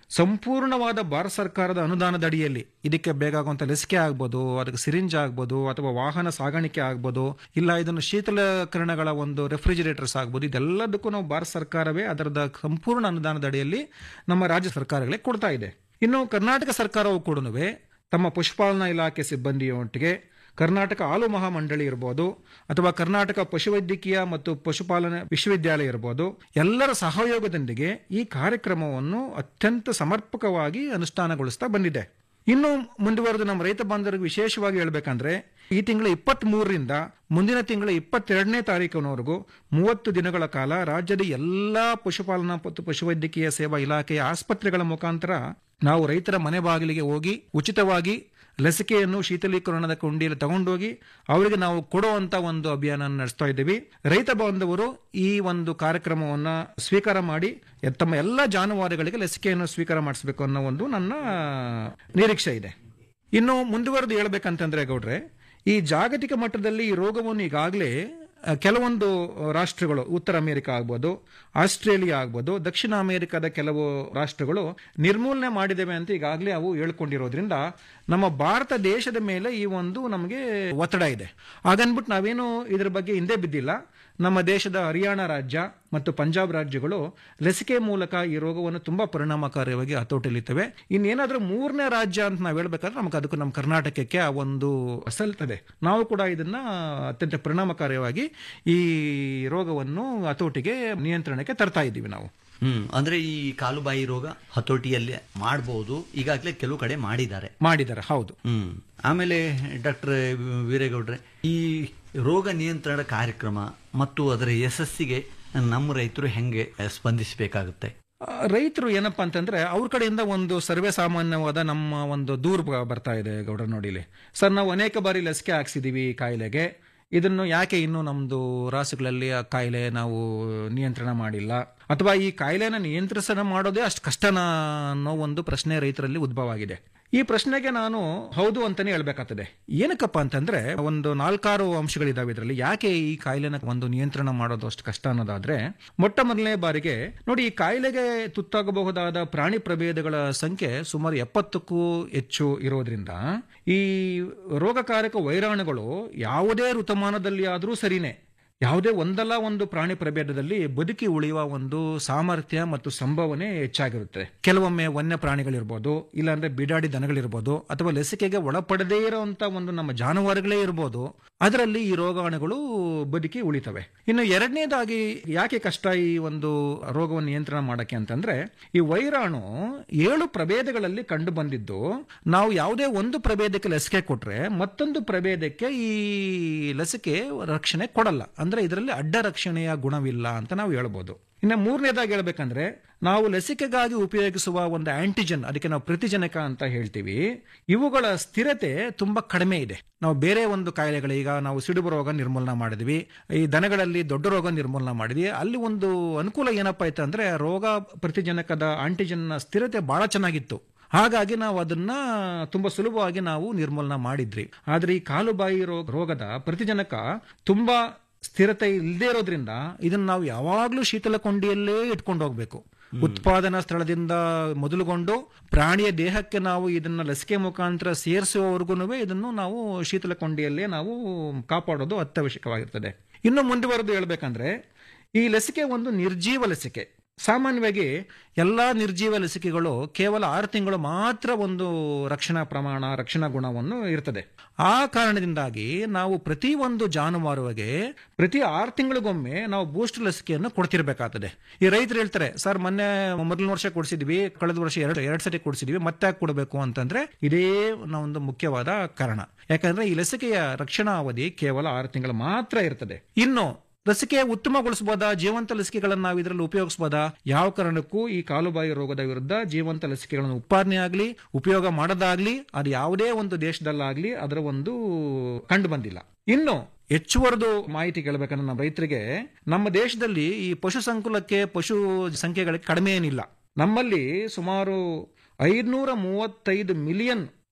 ಸಂಪೂರ್ಣವಾದ ಭಾರತ ಸರ್ಕಾರದ ಅನುದಾನದ ಅಡಿಯಲ್ಲಿ ಇದಕ್ಕೆ ಬೇಕಾಗುವಂತ ಲಸಿಕೆ ಆಗ್ಬೋದು ಅದಕ್ಕೆ ಸಿರಿಂಜ್ ಆಗ್ಬೋದು ಅಥವಾ ವಾಹನ ಸಾಗಾಣಿಕೆ ಆಗ್ಬೋದು ಇಲ್ಲ ಇದನ್ನು ಶೀತಲಕರಣಗಳ ಒಂದು ರೆಫ್ರಿಜಿರೇಟರ್ಸ್ ಆಗ್ಬೋದು ಇದೆಲ್ಲದಕ್ಕೂ ನಾವು ಭಾರತ ಸರ್ಕಾರವೇ ಅದರದ ಸಂಪೂರ್ಣ ಅನುದಾನದ ಅಡಿಯಲ್ಲಿ ನಮ್ಮ ರಾಜ್ಯ ಸರ್ಕಾರಗಳೇ ಕೊಡ್ತಾ ಇದೆ ಇನ್ನು ಕರ್ನಾಟಕ ಸರ್ಕಾರವು ಕೂಡ ತಮ್ಮ ಪಶುಪಾಲನಾ ಇಲಾಖೆ ಸಿಬ್ಬಂದಿಯೊಟ್ಟಿಗೆ ಕರ್ನಾಟಕ ಹಾಲು ಮಹಾಮಂಡಳಿ ಇರ್ಬೋದು ಅಥವಾ ಕರ್ನಾಟಕ ಪಶುವೈದ್ಯಕೀಯ ಮತ್ತು ಪಶುಪಾಲನಾ ವಿಶ್ವವಿದ್ಯಾಲಯ ಇರ್ಬೋದು ಎಲ್ಲರ ಸಹಯೋಗದೊಂದಿಗೆ ಈ ಕಾರ್ಯಕ್ರಮವನ್ನು ಅತ್ಯಂತ ಸಮರ್ಪಕವಾಗಿ ಅನುಷ್ಠಾನಗೊಳಿಸ್ತಾ ಬಂದಿದೆ ಇನ್ನು ಮುಂದುವರೆದು ನಮ್ಮ ರೈತ ಬಾಂಧವರಿಗೆ ವಿಶೇಷವಾಗಿ ಹೇಳ್ಬೇಕಂದ್ರೆ ಈ ತಿಂಗಳ ಇಪ್ಪತ್ತ್ ಮೂರರಿಂದ ಮುಂದಿನ ತಿಂಗಳ ಇಪ್ಪತ್ತೆರಡನೇ ತಾರೀಕಿನವರೆಗೂ ಮೂವತ್ತು ದಿನಗಳ ಕಾಲ ರಾಜ್ಯದ ಎಲ್ಲಾ ಪಶುಪಾಲನಾ ಮತ್ತು ಪಶುವೈದ್ಯಕೀಯ ಸೇವಾ ಇಲಾಖೆಯ ಆಸ್ಪತ್ರೆಗಳ ಮುಖಾಂತರ ನಾವು ರೈತರ ಮನೆ ಬಾಗಿಲಿಗೆ ಹೋಗಿ ಉಚಿತವಾಗಿ ಲಸಿಕೆಯನ್ನು ಶೀತಲೀಕರಣದ ಕೊಂಡಿಯಲ್ಲಿ ತಗೊಂಡೋಗಿ ಅವರಿಗೆ ನಾವು ಕೊಡುವಂತ ಒಂದು ಅಭಿಯಾನ ನಡೆಸ್ತಾ ಇದ್ದೀವಿ ರೈತ ಬಾಂಧವರು ಈ ಒಂದು ಕಾರ್ಯಕ್ರಮವನ್ನ ಸ್ವೀಕಾರ ಮಾಡಿ ತಮ್ಮ ಎಲ್ಲ ಜಾನುವಾರುಗಳಿಗೆ ಲಸಿಕೆಯನ್ನು ಸ್ವೀಕಾರ ಮಾಡಿಸಬೇಕು ಅನ್ನೋ ಒಂದು ನನ್ನ ನಿರೀಕ್ಷೆ ಇದೆ ಇನ್ನು ಮುಂದುವರೆದು ಹೇಳ್ಬೇಕಂತಂದ್ರೆ ಗೌಡ್ರೆ ಈ ಜಾಗತಿಕ ಮಟ್ಟದಲ್ಲಿ ಈ ರೋಗವನ್ನು ಈಗಾಗಲೇ ಅಹ್, ಕೆಲವೊಂದು ರಾಷ್ಟ್ರಗಳು ಉತ್ತರ ಅಮೆರಿಕ ಆಗ್ಬೋದು ಆಸ್ಟ್ರೇಲಿಯಾ ಆಗ್ಬೋದು ದಕ್ಷಿಣ ಅಮೆರಿಕದ ಕೆಲವು ರಾಷ್ಟ್ರಗಳು ನಿರ್ಮೂಲನೆ ಮಾಡಿದ್ದೇವೆ ಅಂತ ಈಗಾಗಲೇ ಅವು ಹೇಳ್ಕೊಂಡಿರೋದ್ರಿಂದ ನಮ್ಮ ಭಾರತ ದೇಶದ ಮೇಲೆ ಈ ಒಂದು ನಮಗೆ ಒತ್ತಡ ಇದೆ ಹಾಗನ್ಬಿಟ್ಟು ನಾವೇನು ಇದ್ರ ಬಗ್ಗೆ ಹಿಂದೆ ಬಿದ್ದಿಲ್ಲ ನಮ್ಮ ದೇಶದ ಹರಿಯಾಣ ರಾಜ್ಯ ಮತ್ತು ಪಂಜಾಬ್ ರಾಜ್ಯಗಳು ಲಸಿಕೆ ಮೂಲಕ ಈ ರೋಗವನ್ನು ತುಂಬಾ ಪರಿಣಾಮಕಾರಿಯಾಗಿ ಹತೋಟಿಲಿತ್ತವೆ ಇನ್ನೇನಾದ್ರೂ ಮೂರನೇ ರಾಜ್ಯ ಅಂತ ನಾವು ಹೇಳ್ಬೇಕಾದ್ರೆ ನಮಗೆ ಅದಕ್ಕೂ ನಮ್ಮ ಕರ್ನಾಟಕಕ್ಕೆ ಆ ಒಂದು ಸಲ್ತದೆ ನಾವು ಕೂಡ ಇದನ್ನ ಅತ್ಯಂತ ಪರಿಣಾಮಕಾರಿಯಾಗಿ ಈ ರೋಗವನ್ನು ಹತೋಟಿಗೆ ನಿಯಂತ್ರಣಕ್ಕೆ ತರ್ತಾ ಇದ್ದೀವಿ ನಾವು ಹ್ಮ್ ಅಂದ್ರೆ ಈ ಕಾಲುಬಾಯಿ ರೋಗ ಹತೋಟಿಯಲ್ಲಿ ಮಾಡಬಹುದು ಈಗಾಗಲೇ ಕೆಲವು ಕಡೆ ಮಾಡಿದ್ದಾರೆ ಮಾಡಿದ್ದಾರೆ ಹೌದು ಹ್ಮ್ ಆಮೇಲೆ ಡಾಕ್ಟರ್ ವೀರೇಗೌಡ್ರೆ ಈ ರೋಗ ನಿಯಂತ್ರಣ ಕಾರ್ಯಕ್ರಮ ಮತ್ತು ಅದರ ಯಶಸ್ಸಿಗೆ ನಮ್ಮ ರೈತರು ಹೆಂಗೆ ಸ್ಪಂದಿಸಬೇಕಾಗುತ್ತೆ ಆ, ರೈತರು ಏನಪ್ಪಾ ಅಂತಂದ್ರೆ ಅವ್ರ ಕಡೆಯಿಂದ ಒಂದು ಸರ್ವೇ ಸಾಮಾನ್ಯವಾದ ನಮ್ಮ ಒಂದು ದೂರು ಬ- ಬರ್ತಾ ಇದೆ ಗೌಡ್ರ ನೋಡಿಲಿ ಸರ್ ನಾವು ಅನೇಕ ಬಾರಿ ಲಸಿಕೆ ಹಾಕ್ಸಿದೀವಿ ಈ ಕಾಯಿಲೆಗೆ ಇದನ್ನು ಯಾಕೆ ಇನ್ನೂ ನಮ್ದು ರಾಸುಗಳಲ್ಲಿ ಆ ಕಾಯಿಲೆ ನಾವು ನಿಯಂತ್ರಣ ಮಾಡಿಲ್ಲ ಅಥವಾ ಈ ಕಾಯಿಲೆನ ನಿಯಂತ್ರಿಸಣ ಮಾಡೋದೇ ಅಷ್ಟು ಕಷ್ಟನಾ ಅನ್ನೋ ಒಂದು ಪ್ರಶ್ನೆ ರೈತರಲ್ಲಿ ಉದ್ಭವ ಆಗಿದೆ ಈ ಪ್ರಶ್ನೆಗೆ ನಾನು ಹೌದು ಅಂತಾನೆ ಹೇಳ್ಬೇಕಾಗ್ತದೆ ಏನಕ್ಕಪ್ಪ ಅಂತಂದ್ರೆ ಒಂದು ನಾಲ್ಕಾರು ಅಂಶಗಳಿದಾವೆ ಇದರಲ್ಲಿ ಯಾಕೆ ಈ ಕಾಯಿಲೆನ ಒಂದು ನಿಯಂತ್ರಣ ಮಾಡೋದು ಅಷ್ಟು ಕಷ್ಟ ಅನ್ನೋದಾದ್ರೆ ಮೊಟ್ಟ ಮೊದಲನೇ ಬಾರಿಗೆ ನೋಡಿ ಈ ಕಾಯಿಲೆಗೆ ತುತ್ತಾಗಬಹುದಾದ ಪ್ರಾಣಿ ಪ್ರಭೇದಗಳ ಸಂಖ್ಯೆ ಸುಮಾರು ಎಪ್ಪತ್ತಕ್ಕೂ ಹೆಚ್ಚು ಇರೋದ್ರಿಂದ ಈ ರೋಗಕಾರಕ ವೈರಾಣುಗಳು ಯಾವುದೇ ಋತುಮಾನದಲ್ಲಿ ಆದರೂ ಸರಿನೇ ಯಾವುದೇ ಒಂದಲ್ಲ ಒಂದು ಪ್ರಾಣಿ ಪ್ರಭೇದದಲ್ಲಿ ಬದುಕಿ ಉಳಿಯುವ ಒಂದು ಸಾಮರ್ಥ್ಯ ಮತ್ತು ಸಂಭವನೆ ಹೆಚ್ಚಾಗಿರುತ್ತೆ ಕೆಲವೊಮ್ಮೆ ವನ್ಯ ಪ್ರಾಣಿಗಳಿರ್ಬೋದು ಇಲ್ಲಾಂದ್ರೆ ಬಿಡಾಡಿ ದನಗಳಿರ್ಬೋದು ಅಥವಾ ಲಸಿಕೆಗೆ ಒಳಪಡದೇ ಇರುವಂತ ಒಂದು ನಮ್ಮ ಜಾನುವಾರುಗಳೇ ಇರ್ಬೋದು ಅದರಲ್ಲಿ ಈ ರೋಗಾಣುಗಳು ಬದುಕಿ ಉಳಿತವೆ ಇನ್ನು ಎರಡನೇದಾಗಿ ಯಾಕೆ ಕಷ್ಟ ಈ ಒಂದು ರೋಗವನ್ನು ನಿಯಂತ್ರಣ ಮಾಡಕ್ಕೆ ಅಂತಂದ್ರೆ ಈ ವೈರಾಣು ಏಳು ಪ್ರಭೇದಗಳಲ್ಲಿ ಕಂಡು ಬಂದಿದ್ದು ನಾವು ಯಾವುದೇ ಒಂದು ಪ್ರಭೇದಕ್ಕೆ ಲಸಿಕೆ ಕೊಟ್ರೆ ಮತ್ತೊಂದು ಪ್ರಭೇದಕ್ಕೆ ಈ ಲಸಿಕೆ ರಕ್ಷಣೆ ಕೊಡಲ್ಲ ಅಂದ್ರೆ ಇದರಲ್ಲಿ ಅಡ್ಡ ರಕ್ಷಣೆಯ ಗುಣವಿಲ್ಲ ಅಂತ ನಾವು ಹೇಳ್ಬೋದು ಇನ್ನು ಮೂರನೇದಾಗಿ ಹೇಳ್ಬೇಕಂದ್ರೆ ನಾವು ಲಸಿಕೆಗಾಗಿ ಉಪಯೋಗಿಸುವ ಒಂದು ಆಂಟಿಜನ್ ಅದಕ್ಕೆ ನಾವು ಪ್ರತಿಜನಕ ಅಂತ ಹೇಳ್ತೀವಿ ಇವುಗಳ ಸ್ಥಿರತೆ ತುಂಬಾ ಕಡಿಮೆ ಇದೆ ನಾವು ಬೇರೆ ಒಂದು ಕಾಯಿಲೆಗಳು ಈಗ ನಾವು ಸಿಡುಬು ರೋಗ ನಿರ್ಮೂಲನ ಮಾಡಿದ್ವಿ ಈ ದನಗಳಲ್ಲಿ ದೊಡ್ಡ ರೋಗ ನಿರ್ಮೂಲನ ಮಾಡಿದ್ವಿ ಅಲ್ಲಿ ಒಂದು ಅನುಕೂಲ ಏನಪ್ಪಾ ಆಯ್ತು ಅಂದ್ರೆ ರೋಗ ಪ್ರತಿಜನಕದ ಆಂಟಿಜನ್ ನ ಸ್ಥಿರತೆ ಬಹಳ ಚೆನ್ನಾಗಿತ್ತು ಹಾಗಾಗಿ ನಾವು ಅದನ್ನ ತುಂಬಾ ಸುಲಭವಾಗಿ ನಾವು ನಿರ್ಮೂಲನ ಮಾಡಿದ್ರಿ ಆದ್ರೆ ಈ ಕಾಲುಬಾಯಿ ರೋಗ ರೋಗದ ಪ್ರತಿಜನಕ ತುಂಬಾ ಸ್ಥಿರತೆ ಇಲ್ಲದೆ ಇರೋದ್ರಿಂದ ಇದನ್ನ ನಾವು ಯಾವಾಗ್ಲೂ ಶೀತಲ ಕೊಂಡಿಯಲ್ಲೇ ಇಟ್ಕೊಂಡು ಹೋಗ್ಬೇಕು ಉತ್ಪಾದನಾ ಸ್ಥಳದಿಂದ ಮೊದಲುಗೊಂಡು ಪ್ರಾಣಿಯ ದೇಹಕ್ಕೆ ನಾವು ಇದನ್ನ ಲಸಿಕೆ ಮುಖಾಂತರ ಸೇರಿಸುವವರೆಗೂ ಇದನ್ನು ನಾವು ಶೀತಲ ಕೊಂಡಿಯಲ್ಲೇ ನಾವು ಕಾಪಾಡೋದು ಅತ್ಯವಶ್ಯಕವಾಗಿರ್ತದೆ ಇನ್ನು ಮುಂದುವರೆದು ಹೇಳ್ಬೇಕಂದ್ರೆ ಈ ಲಸಿಕೆ ಒಂದು ನಿರ್ಜೀವ ಲಸಿಕೆ ಸಾಮಾನ್ಯವಾಗಿ ಎಲ್ಲಾ ನಿರ್ಜೀವ ಲಸಿಕೆಗಳು ಕೇವಲ ಆರು ತಿಂಗಳು ಮಾತ್ರ ಒಂದು ರಕ್ಷಣಾ ಪ್ರಮಾಣ ರಕ್ಷಣಾ ಗುಣವನ್ನು ಇರ್ತದೆ ಆ ಕಾರಣದಿಂದಾಗಿ ನಾವು ಪ್ರತಿ ಒಂದು ಜಾನುವಾರುವಿಗೆ ಪ್ರತಿ ಆರು ತಿಂಗಳಿಗೊಮ್ಮೆ ನಾವು ಬೂಸ್ಟರ್ ಲಸಿಕೆಯನ್ನು ಕೊಡ್ತಿರ್ಬೇಕಾಗ್ತದೆ ಈ ರೈತರು ಹೇಳ್ತಾರೆ ಸರ್ ಮೊನ್ನೆ ಮೊದಲನೇ ವರ್ಷ ಕೊಡಿಸಿದ್ವಿ ಕಳೆದ ವರ್ಷ ಎರಡು ಎರಡು ಸತಿ ಕೊಡಿಸಿದ್ವಿ ಮತ್ತೆ ಯಾಕೆ ಕೊಡಬೇಕು ಅಂತಂದ್ರೆ ಇದೇ ಒಂದು ಮುಖ್ಯವಾದ ಕಾರಣ ಯಾಕಂದ್ರೆ ಈ ಲಸಿಕೆಯ ರಕ್ಷಣಾ ಅವಧಿ ಕೇವಲ ಆರು ತಿಂಗಳು ಮಾತ್ರ ಇರ್ತದೆ ಇನ್ನು ಲಸಿಕೆ ಉತ್ತಮಗೊಳಿಸಬಹುದಾ ಜೀವಂತ ಲಸಿಕೆಗಳನ್ನು ನಾವು ಇದರಲ್ಲಿ ಉಪಯೋಗಿಸಬಹುದಾ ಯಾವ ಕಾರಣಕ್ಕೂ ಈ ಕಾಲುಬಾಯಿ ರೋಗದ ವಿರುದ್ಧ ಜೀವಂತ ಲಸಿಕೆಗಳನ್ನು ಉತ್ಪಾದನೆ ಆಗಲಿ ಉಪಯೋಗ ಮಾಡೋದಾಗ್ಲಿ ಅದು ಯಾವುದೇ ಒಂದು ದೇಶದಲ್ಲಾಗ್ಲಿ ಅದರ ಒಂದು ಕಂಡು ಬಂದಿಲ್ಲ ಇನ್ನು ಹೆಚ್ಚುವರೆದು ಮಾಹಿತಿ ಕೇಳಬೇಕಂದ್ರೆ ನಮ್ಮ ರೈತರಿಗೆ ನಮ್ಮ ದೇಶದಲ್ಲಿ ಈ ಪಶು ಸಂಕುಲಕ್ಕೆ ಪಶು ಸಂಖ್ಯೆಗಳಿಗೆ ಕಡಿಮೆ ಏನಿಲ್ಲ ನಮ್ಮಲ್ಲಿ ಸುಮಾರು ಐದ್ನೂರ ಮೂವತ್ತೈದು ಮಿಲಿಯನ್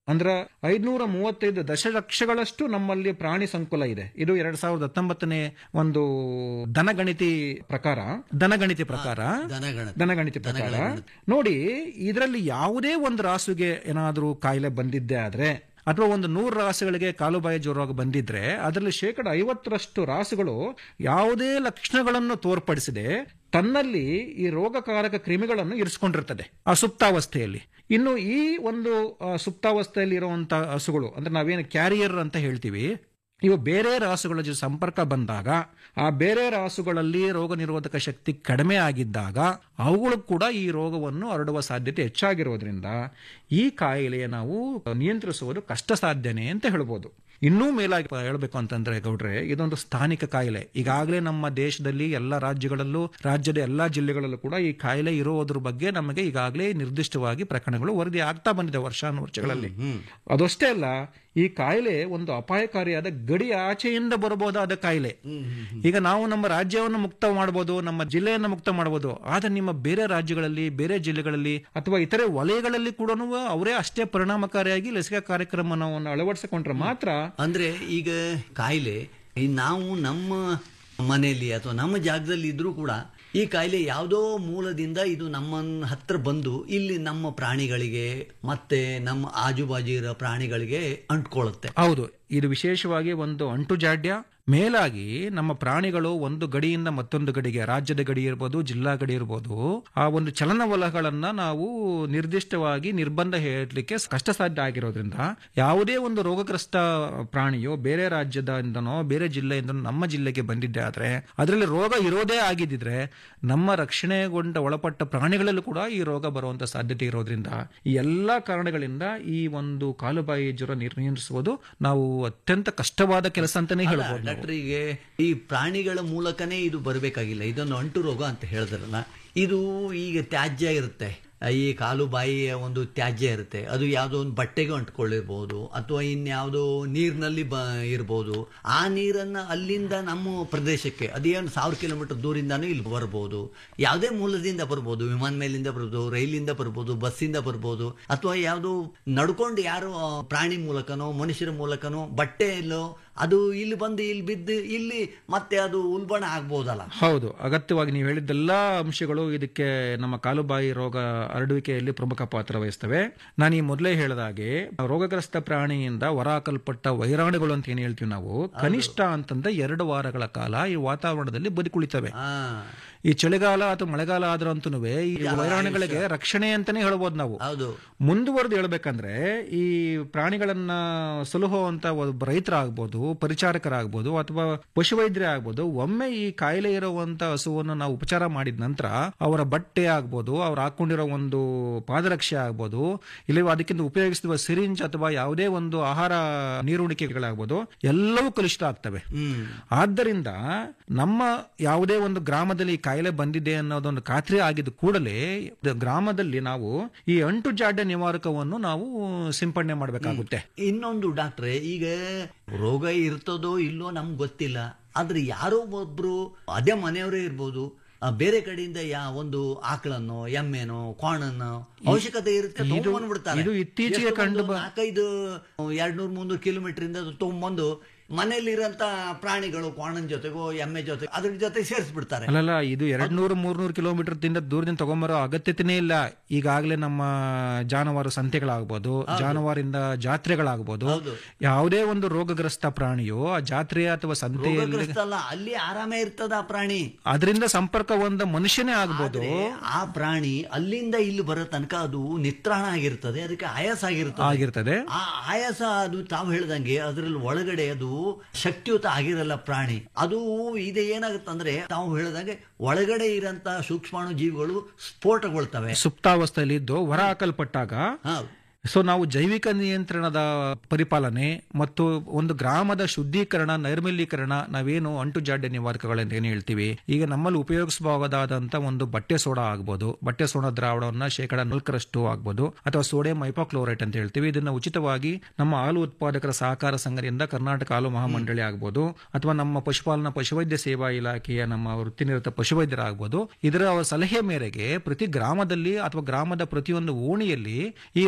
ಅಂದ್ರೆ ಐದ್ನೂರ ಮೂವತ್ತೈದು ದಶಲಕ್ಷಗಳಷ್ಟು ನಮ್ಮಲ್ಲಿ ಪ್ರಾಣಿ ಸಂಕುಲ ಇದೆ ಇದು ಎರಡ್ ಸಾವಿರದ ಹತ್ತೊಂಬತ್ತನೇ ಒಂದು ದನಗಣಿತಿ ಪ್ರಕಾರ ದನಗಣಿತಿ ಪ್ರಕಾರ ದನಗಣತಿ. ದನಗಣಿತಿ ಪ್ರಕಾರ ನೋಡಿ ಇದರಲ್ಲಿ ಯಾವುದೇ ಒಂದು ರಾಸುಗೆ ಏನಾದರೂ ಕಾಯಿಲೆ ಬಂದಿದ್ದೆ ಆದ್ರೆ ಅಥವಾ ಒಂದು ನೂರು ರಾಸುಗಳಿಗೆ ಕಾಲುಬಾಯಿ ಜ್ವರ ಬಂದಿದ್ರೆ ಅದರಲ್ಲಿ ಶೇಕಡ ಐವತ್ತರಷ್ಟು ರಾಸುಗಳು ಯಾವುದೇ ಲಕ್ಷಣಗಳನ್ನು ತೋರ್ಪಡಿಸದೆ ತನ್ನಲ್ಲಿ ಈ ರೋಗಕಾರಕ ಕ್ರಿಮಿಗಳನ್ನು ಇರಿಸಿಕೊಂಡಿರ್ತದೆ ಆ ಸುಪ್ತಾವಸ್ಥೆಯಲ್ಲಿ ಇನ್ನು ಈ ಒಂದು ಆ, ಸುಪ್ತಾವಸ್ಥೆಯಲ್ಲಿ ಇರುವಂತಹ ಹಸುಗಳು ಅಂದ್ರೆ ನಾವೇನು ಕ್ಯಾರಿಯರ್ ಅಂತ ಹೇಳ್ತೀವಿ ಇವು ಬೇರೆ ರಾಸುಗಳ ಜೊತೆ ಸಂಪರ್ಕ ಬಂದಾಗ ಆ ಬೇರೆ ರಾಸುಗಳಲ್ಲಿ ರೋಗ ನಿರೋಧಕ ಶಕ್ತಿ ಕಡಿಮೆ ಆಗಿದ್ದಾಗ ಅವುಗಳು ಕೂಡ ಈ ರೋಗವನ್ನು ಹರಡುವ ಸಾಧ್ಯತೆ ಹೆಚ್ಚಾಗಿರೋದ್ರಿಂದ ಈ ಕಾಯಿಲೆಯ ನಾವು ನಿಯಂತ್ರಿಸುವುದು ಕಷ್ಟ ಸಾಧ್ಯನೇ ಅಂತ ಹೇಳ್ಬೋದು ಇನ್ನೂ ಮೇಲಾಗಿ ಹೇಳಬೇಕು ಅಂತಂದ್ರೆ ಗೌಡ್ರೆ ಇದೊಂದು ಸ್ಥಾನಿಕ ಕಾಯಿಲೆ ಈಗಾಗಲೇ ನಮ್ಮ ದೇಶದಲ್ಲಿ ಎಲ್ಲ ರಾಜ್ಯಗಳಲ್ಲೂ ರಾಜ್ಯದ ಎಲ್ಲಾ ಜಿಲ್ಲೆಗಳಲ್ಲೂ ಕೂಡ ಈ ಕಾಯಿಲೆ ಇರೋದ್ರ ಬಗ್ಗೆ ನಮಗೆ ಈಗಾಗಲೇ ನಿರ್ದಿಷ್ಟವಾಗಿ ಪ್ರಕರಣಗಳು ವರದಿ ಆಗ್ತಾ ಬಂದಿದೆ ವರ್ಷಾನುವರ್ಷಗಳಲ್ಲಿ ಅದಷ್ಟೇ ಅಲ್ಲ ಈ ಕಾಯಿಲೆ ಒಂದು ಅಪಾಯಕಾರಿಯಾದ ಗಡಿ ಆಚೆಯಿಂದ ಬರಬಹುದಾದ ಕಾಯಿಲೆ ಈಗ ನಾವು ನಮ್ಮ ರಾಜ್ಯವನ್ನು ಮುಕ್ತ ಮಾಡಬಹುದು ನಮ್ಮ ಜಿಲ್ಲೆಯನ್ನು ಮುಕ್ತ ಮಾಡಬಹುದು ಆದ್ರೆ ನಿಮ್ಮ ಬೇರೆ ರಾಜ್ಯಗಳಲ್ಲಿ ಬೇರೆ ಜಿಲ್ಲೆಗಳಲ್ಲಿ ಅಥವಾ ಇತರೆ ವಲಯಗಳಲ್ಲಿ ಕೂಡ ಅವರೇ ಅಷ್ಟೇ ಪರಿಣಾಮಕಾರಿಯಾಗಿ ಲಸಿಕಾ ಕಾರ್ಯಕ್ರಮವನ್ನು ಅಳವಡಿಸಿಕೊಂಡ್ರೆ ಮಾತ್ರ ಅಂದ್ರೆ ಈಗ ಕಾಯಿಲೆ ಈ ನಾವು ನಮ್ಮ ಮನೆಯಲ್ಲಿ ಅಥವಾ ನಮ್ಮ ಜಾಗದಲ್ಲಿ ಇದ್ರೂ ಕೂಡ ಈ ಕಾಯಿಲೆ ಯಾವುದೋ ಮೂಲದಿಂದ ಇದು ನಮ್ಮ ಹತ್ರ ಬಂದು ಇಲ್ಲಿ ನಮ್ಮ ಪ್ರಾಣಿಗಳಿಗೆ ಮತ್ತೆ ನಮ್ಮ ಆಜುಬಾಜು ಇರೋ ಪ್ರಾಣಿಗಳಿಗೆ ಅಂಟ್ಕೊಳ್ಳುತ್ತೆ ಹೌದು ಇದು ವಿಶೇಷವಾಗಿ ಒಂದು ಅಂಟುಜಾಡ್ಯ ಮೇಲಾಗಿ ನಮ್ಮ ಪ್ರಾಣಿಗಳು ಒಂದು ಗಡಿಯಿಂದ ಮತ್ತೊಂದು ಗಡಿಗೆ ರಾಜ್ಯದ ಗಡಿ ಇರ್ಬೋದು ಜಿಲ್ಲಾ ಗಡಿ ಇರ್ಬೋದು ಆ ಒಂದು ಚಲನವಲಗಳನ್ನ ನಾವು ನಿರ್ದಿಷ್ಟವಾಗಿ ನಿರ್ಬಂಧ ಹೇಳಲಿಕ್ಕೆ ಕಷ್ಟ ಸಾಧ್ಯ ಆಗಿರೋದ್ರಿಂದ ಯಾವುದೇ ಒಂದು ರೋಗಗ್ರಸ್ತ ಪ್ರಾಣಿಯು ಬೇರೆ ರಾಜ್ಯದಿಂದನೋ ಬೇರೆ ಜಿಲ್ಲೆಯಿಂದನೋ ನಮ್ಮ ಜಿಲ್ಲೆಗೆ ಬಂದಿದ್ದೆ ಆದ್ರೆ ಅದರಲ್ಲಿ ರೋಗ ಇರೋದೇ ಆಗಿದ್ದಿದ್ರೆ ನಮ್ಮ ರಕ್ಷಣೆಗೊಂಡ ಒಳಪಟ್ಟ ಪ್ರಾಣಿಗಳಲ್ಲೂ ಕೂಡ ಈ ರೋಗ ಬರುವಂತ ಸಾಧ್ಯತೆ ಇರೋದ್ರಿಂದ ಈ ಎಲ್ಲಾ ಕಾರಣಗಳಿಂದ ಈ ಒಂದು ಕಾಲುಬಾಯಿ ಜ್ವರ ನಿಯಂತ್ರಿಸುವುದು ನಾವು ಅತ್ಯಂತ ಕಷ್ಟವಾದ ಕೆಲಸ ಅಂತಾನೆ ಹೇಳ್ಬೋದು ನಾವು. ಡಾಕ್ಟರಿಗೆ ಈ ಪ್ರಾಣಿಗಳ ಮೂಲಕನೇ ಇದು ಬರಬೇಕಾಗಿಲ್ಲ ಇದೊಂದು ಅಂಟು ರೋಗ ಅಂತ ಹೇಳಿದ್ರಲ್ಲ ಇದು ಈಗ ತ್ಯಾಜ್ಯ ಇರುತ್ತೆ ಈ ಕಾಲು ಬಾಯಿಯ ಒಂದು ತ್ಯಾಜ್ಯ ಇರುತ್ತೆ ಅದು ಯಾವುದೋ ಒಂದು ಬಟ್ಟೆಗೆ ಅಂಟ್ಕೊಳ್ಳಿರ್ಬೋದು ಅಥವಾ ಇನ್ಯಾವುದೋ ನೀರಿನಲ್ಲಿ ಬ ಇರ್ಬೋದು ಆ ನೀರನ್ನ ಅಲ್ಲಿಂದ ನಮ್ಮ ಪ್ರದೇಶಕ್ಕೆ ಅದೇನು ಸಾವಿರ ಕಿಲೋಮೀಟರ್ ದೂರಿಂದಾನು ಇಲ್ಲಿ ಬರ್ಬೋದು ಯಾವುದೇ ಮೂಲದಿಂದ ಬರ್ಬೋದು ವಿಮಾನ ಮೇಲಿಂದ ಬರ್ಬೋದು ರೈಲಿಂದ ಬರ್ಬೋದು ಬಸ್ಸಿಂದ ಬರ್ಬೋದು ಅಥವಾ ಯಾವುದೋ ನಡ್ಕೊಂಡು ಯಾರೋ ಪ್ರಾಣಿ ಮೂಲಕನೋ ಮನುಷ್ಯರ ಮೂಲಕನೋ ಬಟ್ಟೆಯಲ್ಲೋ ಅದು ಇಲ್ಲಿ ಬಂದು ಇಲ್ಲಿ ಬಿದ್ದು ಇಲ್ಲಿ ಮತ್ತೆ ಅದು ಉಲ್ಬಣ ಆಗ್ಬೋದಲ್ಲ ಹೌದು ಅಗತ್ಯವಾಗಿ ನೀವು ಹೇಳಿದ್ದೆಲ್ಲಾ ಅಂಶಗಳು ಇದಕ್ಕೆ ನಮ್ಮ ಕಾಲುಬಾಯಿ ರೋಗ ಹರಡುವಿಕೆಯಲ್ಲಿ ಪ್ರಮುಖ ಪಾತ್ರ ವಹಿಸ್ತವೆ ನಾನು ಈ ಮೊದಲೇ ಹೇಳಿದ ಹಾಗೆ ರೋಗಗ್ರಸ್ತ ಪ್ರಾಣಿಯಿಂದ ಹೊರಹಾಕಲ್ಪಟ್ಟ ವೈರಾಣುಗಳು ಅಂತ ಏನ್ ಹೇಳ್ತೀವಿ ನಾವು ಕನಿಷ್ಠ ಅಂತಂದ್ರೆ ಎರಡು ವಾರಗಳ ಕಾಲ ಈ ವಾತಾವರಣದಲ್ಲಿ ಬದುಕುಳಿತವೆ ಆ ಈ ಚಳಿಗಾಲ ಅಥವಾ ಮಳೆಗಾಲ ಆದ್ರಂತೂ ಈ ವೈರಾಣುಗಳಿಗೆ ರಕ್ಷಣೆ ಅಂತಾನೆ ಹೇಳ್ಬೋದು ನಾವು ಹೌದು ಮುಂದುವರೆದು ಹೇಳ್ಬೇಕಂದ್ರೆ ಈ ಪ್ರಾಣಿಗಳನ್ನ ಸಲಹುವಂತ ಒಬ್ಬ ರೈತರಾಗ್ಬೋದು ಪರಿಚಾರಕರಾಗ್ಬೋದು ಅಥವಾ ಪಶುವೈದ್ಯರೇ ಆಗ್ಬೋದು ಒಮ್ಮೆ ಈ ಕಾಯಿಲೆ ಇರುವಂತ ಹಸುವನ್ನು ನಾವು ಉಪಚಾರ ಮಾಡಿದ ನಂತರ ಅವರ ಬಟ್ಟೆ ಆಗ್ಬೋದು ಅವ್ರು ಹಾಕೊಂಡಿರೋ ಒಂದು ಪಾದರಕ್ಷೆ ಆಗ್ಬೋದು ಇಲ್ಲಿ ಅದಕ್ಕಿಂತ ಉಪಯೋಗಿಸುವ ಸಿರಿಂಜ್ ಅಥವಾ ಯಾವುದೇ ಒಂದು ಆಹಾರ ನೀರುಣಿಕೆಗಳಾಗ್ಬೋದು ಎಲ್ಲವೂ ಕಲುಷಿತ ಆಗ್ತವೆ ಹ್ಮ್ ಆದ್ದರಿಂದ ನಮ್ಮ ಯಾವುದೇ ಒಂದು ಗ್ರಾಮದಲ್ಲಿ ಈ ಕಾಯಿಲೆ ಬಂದಿದೆ ಅನ್ನೋದೊಂದು ಖಾತ್ರಿ ಆಗಿದ ಕೂಡಲೇ ದ- ಗ್ರಾಮದಲ್ಲಿ ನಾವು ಈ ಅಂಟು ಜಾಡ್ಯ ನಿವಾರಕವನ್ನು ನಾವು ಸಿಂಪಡಣೆ ಮಾಡಬೇಕಾಗುತ್ತೆ ಇನ್ನೊಂದು ಡಾಕ್ಟ್ರೆ ಈಗ ರೋಗ ಇರ್ತದೋ ಇಲ್ಲೋ ನಮ್ಗೆ ಗೊತ್ತಿಲ್ಲ ಆದ್ರೆ ಯಾರೋ ಒಬ್ರು ಅದೇ ಮನೆಯವರೇ ಇರ್ಬೋದು ಆ, ಬೇರೆ ಕಡೆಯಿಂದ ಯಾ ಒಂದು ಆಕಳನ್ನು ಎಮ್ಮೆನೋ ಕ್ವಾಣನ್ನು ಅವಶ್ಯಕತೆ ಇರುತ್ತೆ ತಗೊಂಡ್ಬಿಡ್ತಾರೆ ಇದು ಇತ್ತೀಚೆಗೆ ಕಂಡು ಬ- ನಾಲ್ಕೈದು ಎರಡ್ ನೂರ್ ಮುನ್ನೂರು ಕಿಲೋಮೀಟರ್ ಇಂದ ಅದು ತಗೊಂಡ್ಬಂದು ಮನೆಯಲ್ಲಿರಂತ ಪ್ರಾಣಿಗಳು ಕ್ವಾಣನ್ ಜೊತೆಗೋ ಎಮ್ಮೆ ಜೊತೆ ಅದ್ರ ಜೊತೆ ಸೇರಿಸ್ಬಿಡ್ತಾರೆ ಅಲ್ಲಲ್ಲ ಇದು ಎರಡ್ ನೂರು ಮೂರ್ನೂರು ಕಿಲೋಮೀಟರ್ ದಿಂದ ದೂರದಿಂದ ತಗೊಂಬರೋ ಅಗತ್ಯತೆನೇ ಇಲ್ಲ ಈಗಾಗಲೇ ನಮ್ಮ ಜಾನುವಾರು ಸಂತೆಗಳಾಗ್ಬೋದು ಜಾನುವಾರಿಂದ ಜಾತ್ರೆಗಳಾಗ್ಬೋದು ಹೌದು. ಯಾವುದೇ ಒಂದು ರೋಗಗ್ರಸ್ತ ಪ್ರಾಣಿಯು ಆ ಜಾತ್ರೆ ಅಥವಾ ಸಂತೆಯಲ್ಲಿ ರೋಗಗ್ರಸ್ತ ಅಲ್ಲ ಅಲ್ಲಿ ಆರಾಮೇ ಇರ್ತದ ಆ ಪ್ರಾಣಿ ಅದರಿಂದ ಸಂಪರ್ಕ ಹೊಂದ ಮನುಷ್ಯನೇ ಆಗ್ಬೋದು ಆದ್ರೆ ಆ ಪ್ರಾಣಿ ಅಲ್ಲಿಂದ ಇಲ್ಲಿ ಬರೋ ತನಕ ಅದು ನಿತ್ರಾಣ ಆಗಿರ್ತದೆ ಅದಕ್ಕೆ ಆಯಾಸ ಆಗಿರ್ತದೆ ಆಗಿರ್ತದೆ ಆ ಆಯಾಸ ಅದು ತಾವು ಹೇಳ್ದಂಗೆ ಅದರಲ್ಲಿ ಒಳಗಡೆ ಅದು ಶಕ್ತಿಯುತ ಆಗಿರಲ್ಲ ಪ್ರಾಣಿ ಅದು ಇದು ಏನಾಗುತ್ತಂದ್ರೆ ತಾವು ಹೇಳ್ದಂಗೆ ಒಳಗಡೆ ಇರಂತ ಸೂಕ್ಷ್ಮಾಣು ಜೀವಿಗಳು ಸ್ಫೋಟಗೊಳ್ತವೆ ಸುಪ್ತಾವಸ್ಥೆಯಲ್ಲಿ ಇದ್ದು ಹೊರ ಹಾಕಲ್ಪಟ್ಟಾಗ ಹಾ ಸೊ ನಾವು ಜೈವಿಕ ನಿಯಂತ್ರಣದ ಪರಿಪಾಲನೆ ಮತ್ತು ಒಂದು ಗ್ರಾಮದ ಶುದ್ಧೀಕರಣ ನೈರ್ಮಲ್ಯೀಕರಣ ನಾವೇನು ಅಂಟು ಜಾಡ್ಯ ನಿವಾರಕಗಳಂತ ಏನು ಹೇಳ್ತೀವಿ ಈಗ ನಮ್ಮಲ್ಲಿ ಉಪಯೋಗಿಸಬಹುದಾದಂತ ಒಂದು ಬಟ್ಟೆ ಸೋಡಾ ಆಗ್ಬೋದು ಬಟ್ಟೆ ಸೋಡಾ ದ್ರಾವಣವನ್ನ ಶೇಕಡ ನಾಲ್ಕರಷ್ಟು ಆಗ್ಬೋದು ಅಥವಾ ಸೋಡಿಯಂ ಹೈಪೋಕ್ಲೋರೈಟ್ ಅಂತ ಹೇಳ್ತೀವಿ ಇದನ್ನ ಉಚಿತವಾಗಿ ನಮ್ಮ ಹಾಲು ಉತ್ಪಾದಕರ ಸಹಕಾರ ಸಂಘದಿಂದ ಕರ್ನಾಟಕ ಹಾಲು ಮಹಾಮಂಡಳಿ ಆಗ್ಬೋದು ಅಥವಾ ನಮ್ಮ ಪಶುಪಾಲನಾ ಪಶುವೈದ್ಯ ಸೇವಾ ಇಲಾಖೆಯ ನಮ್ಮ ವೃತ್ತಿನಿರತ ಪಶುವೈದ್ಯರಾಗ್ಬೋದು ಇದರ ಸಲಹೆ ಮೇರೆಗೆ ಪ್ರತಿ ಗ್ರಾಮದಲ್ಲಿ ಅಥವಾ ಗ್ರಾಮದ ಪ್ರತಿಯೊಂದು ಓಣಿಯಲ್ಲಿ ಈ ರೋಗ ನಿರೋಧಕ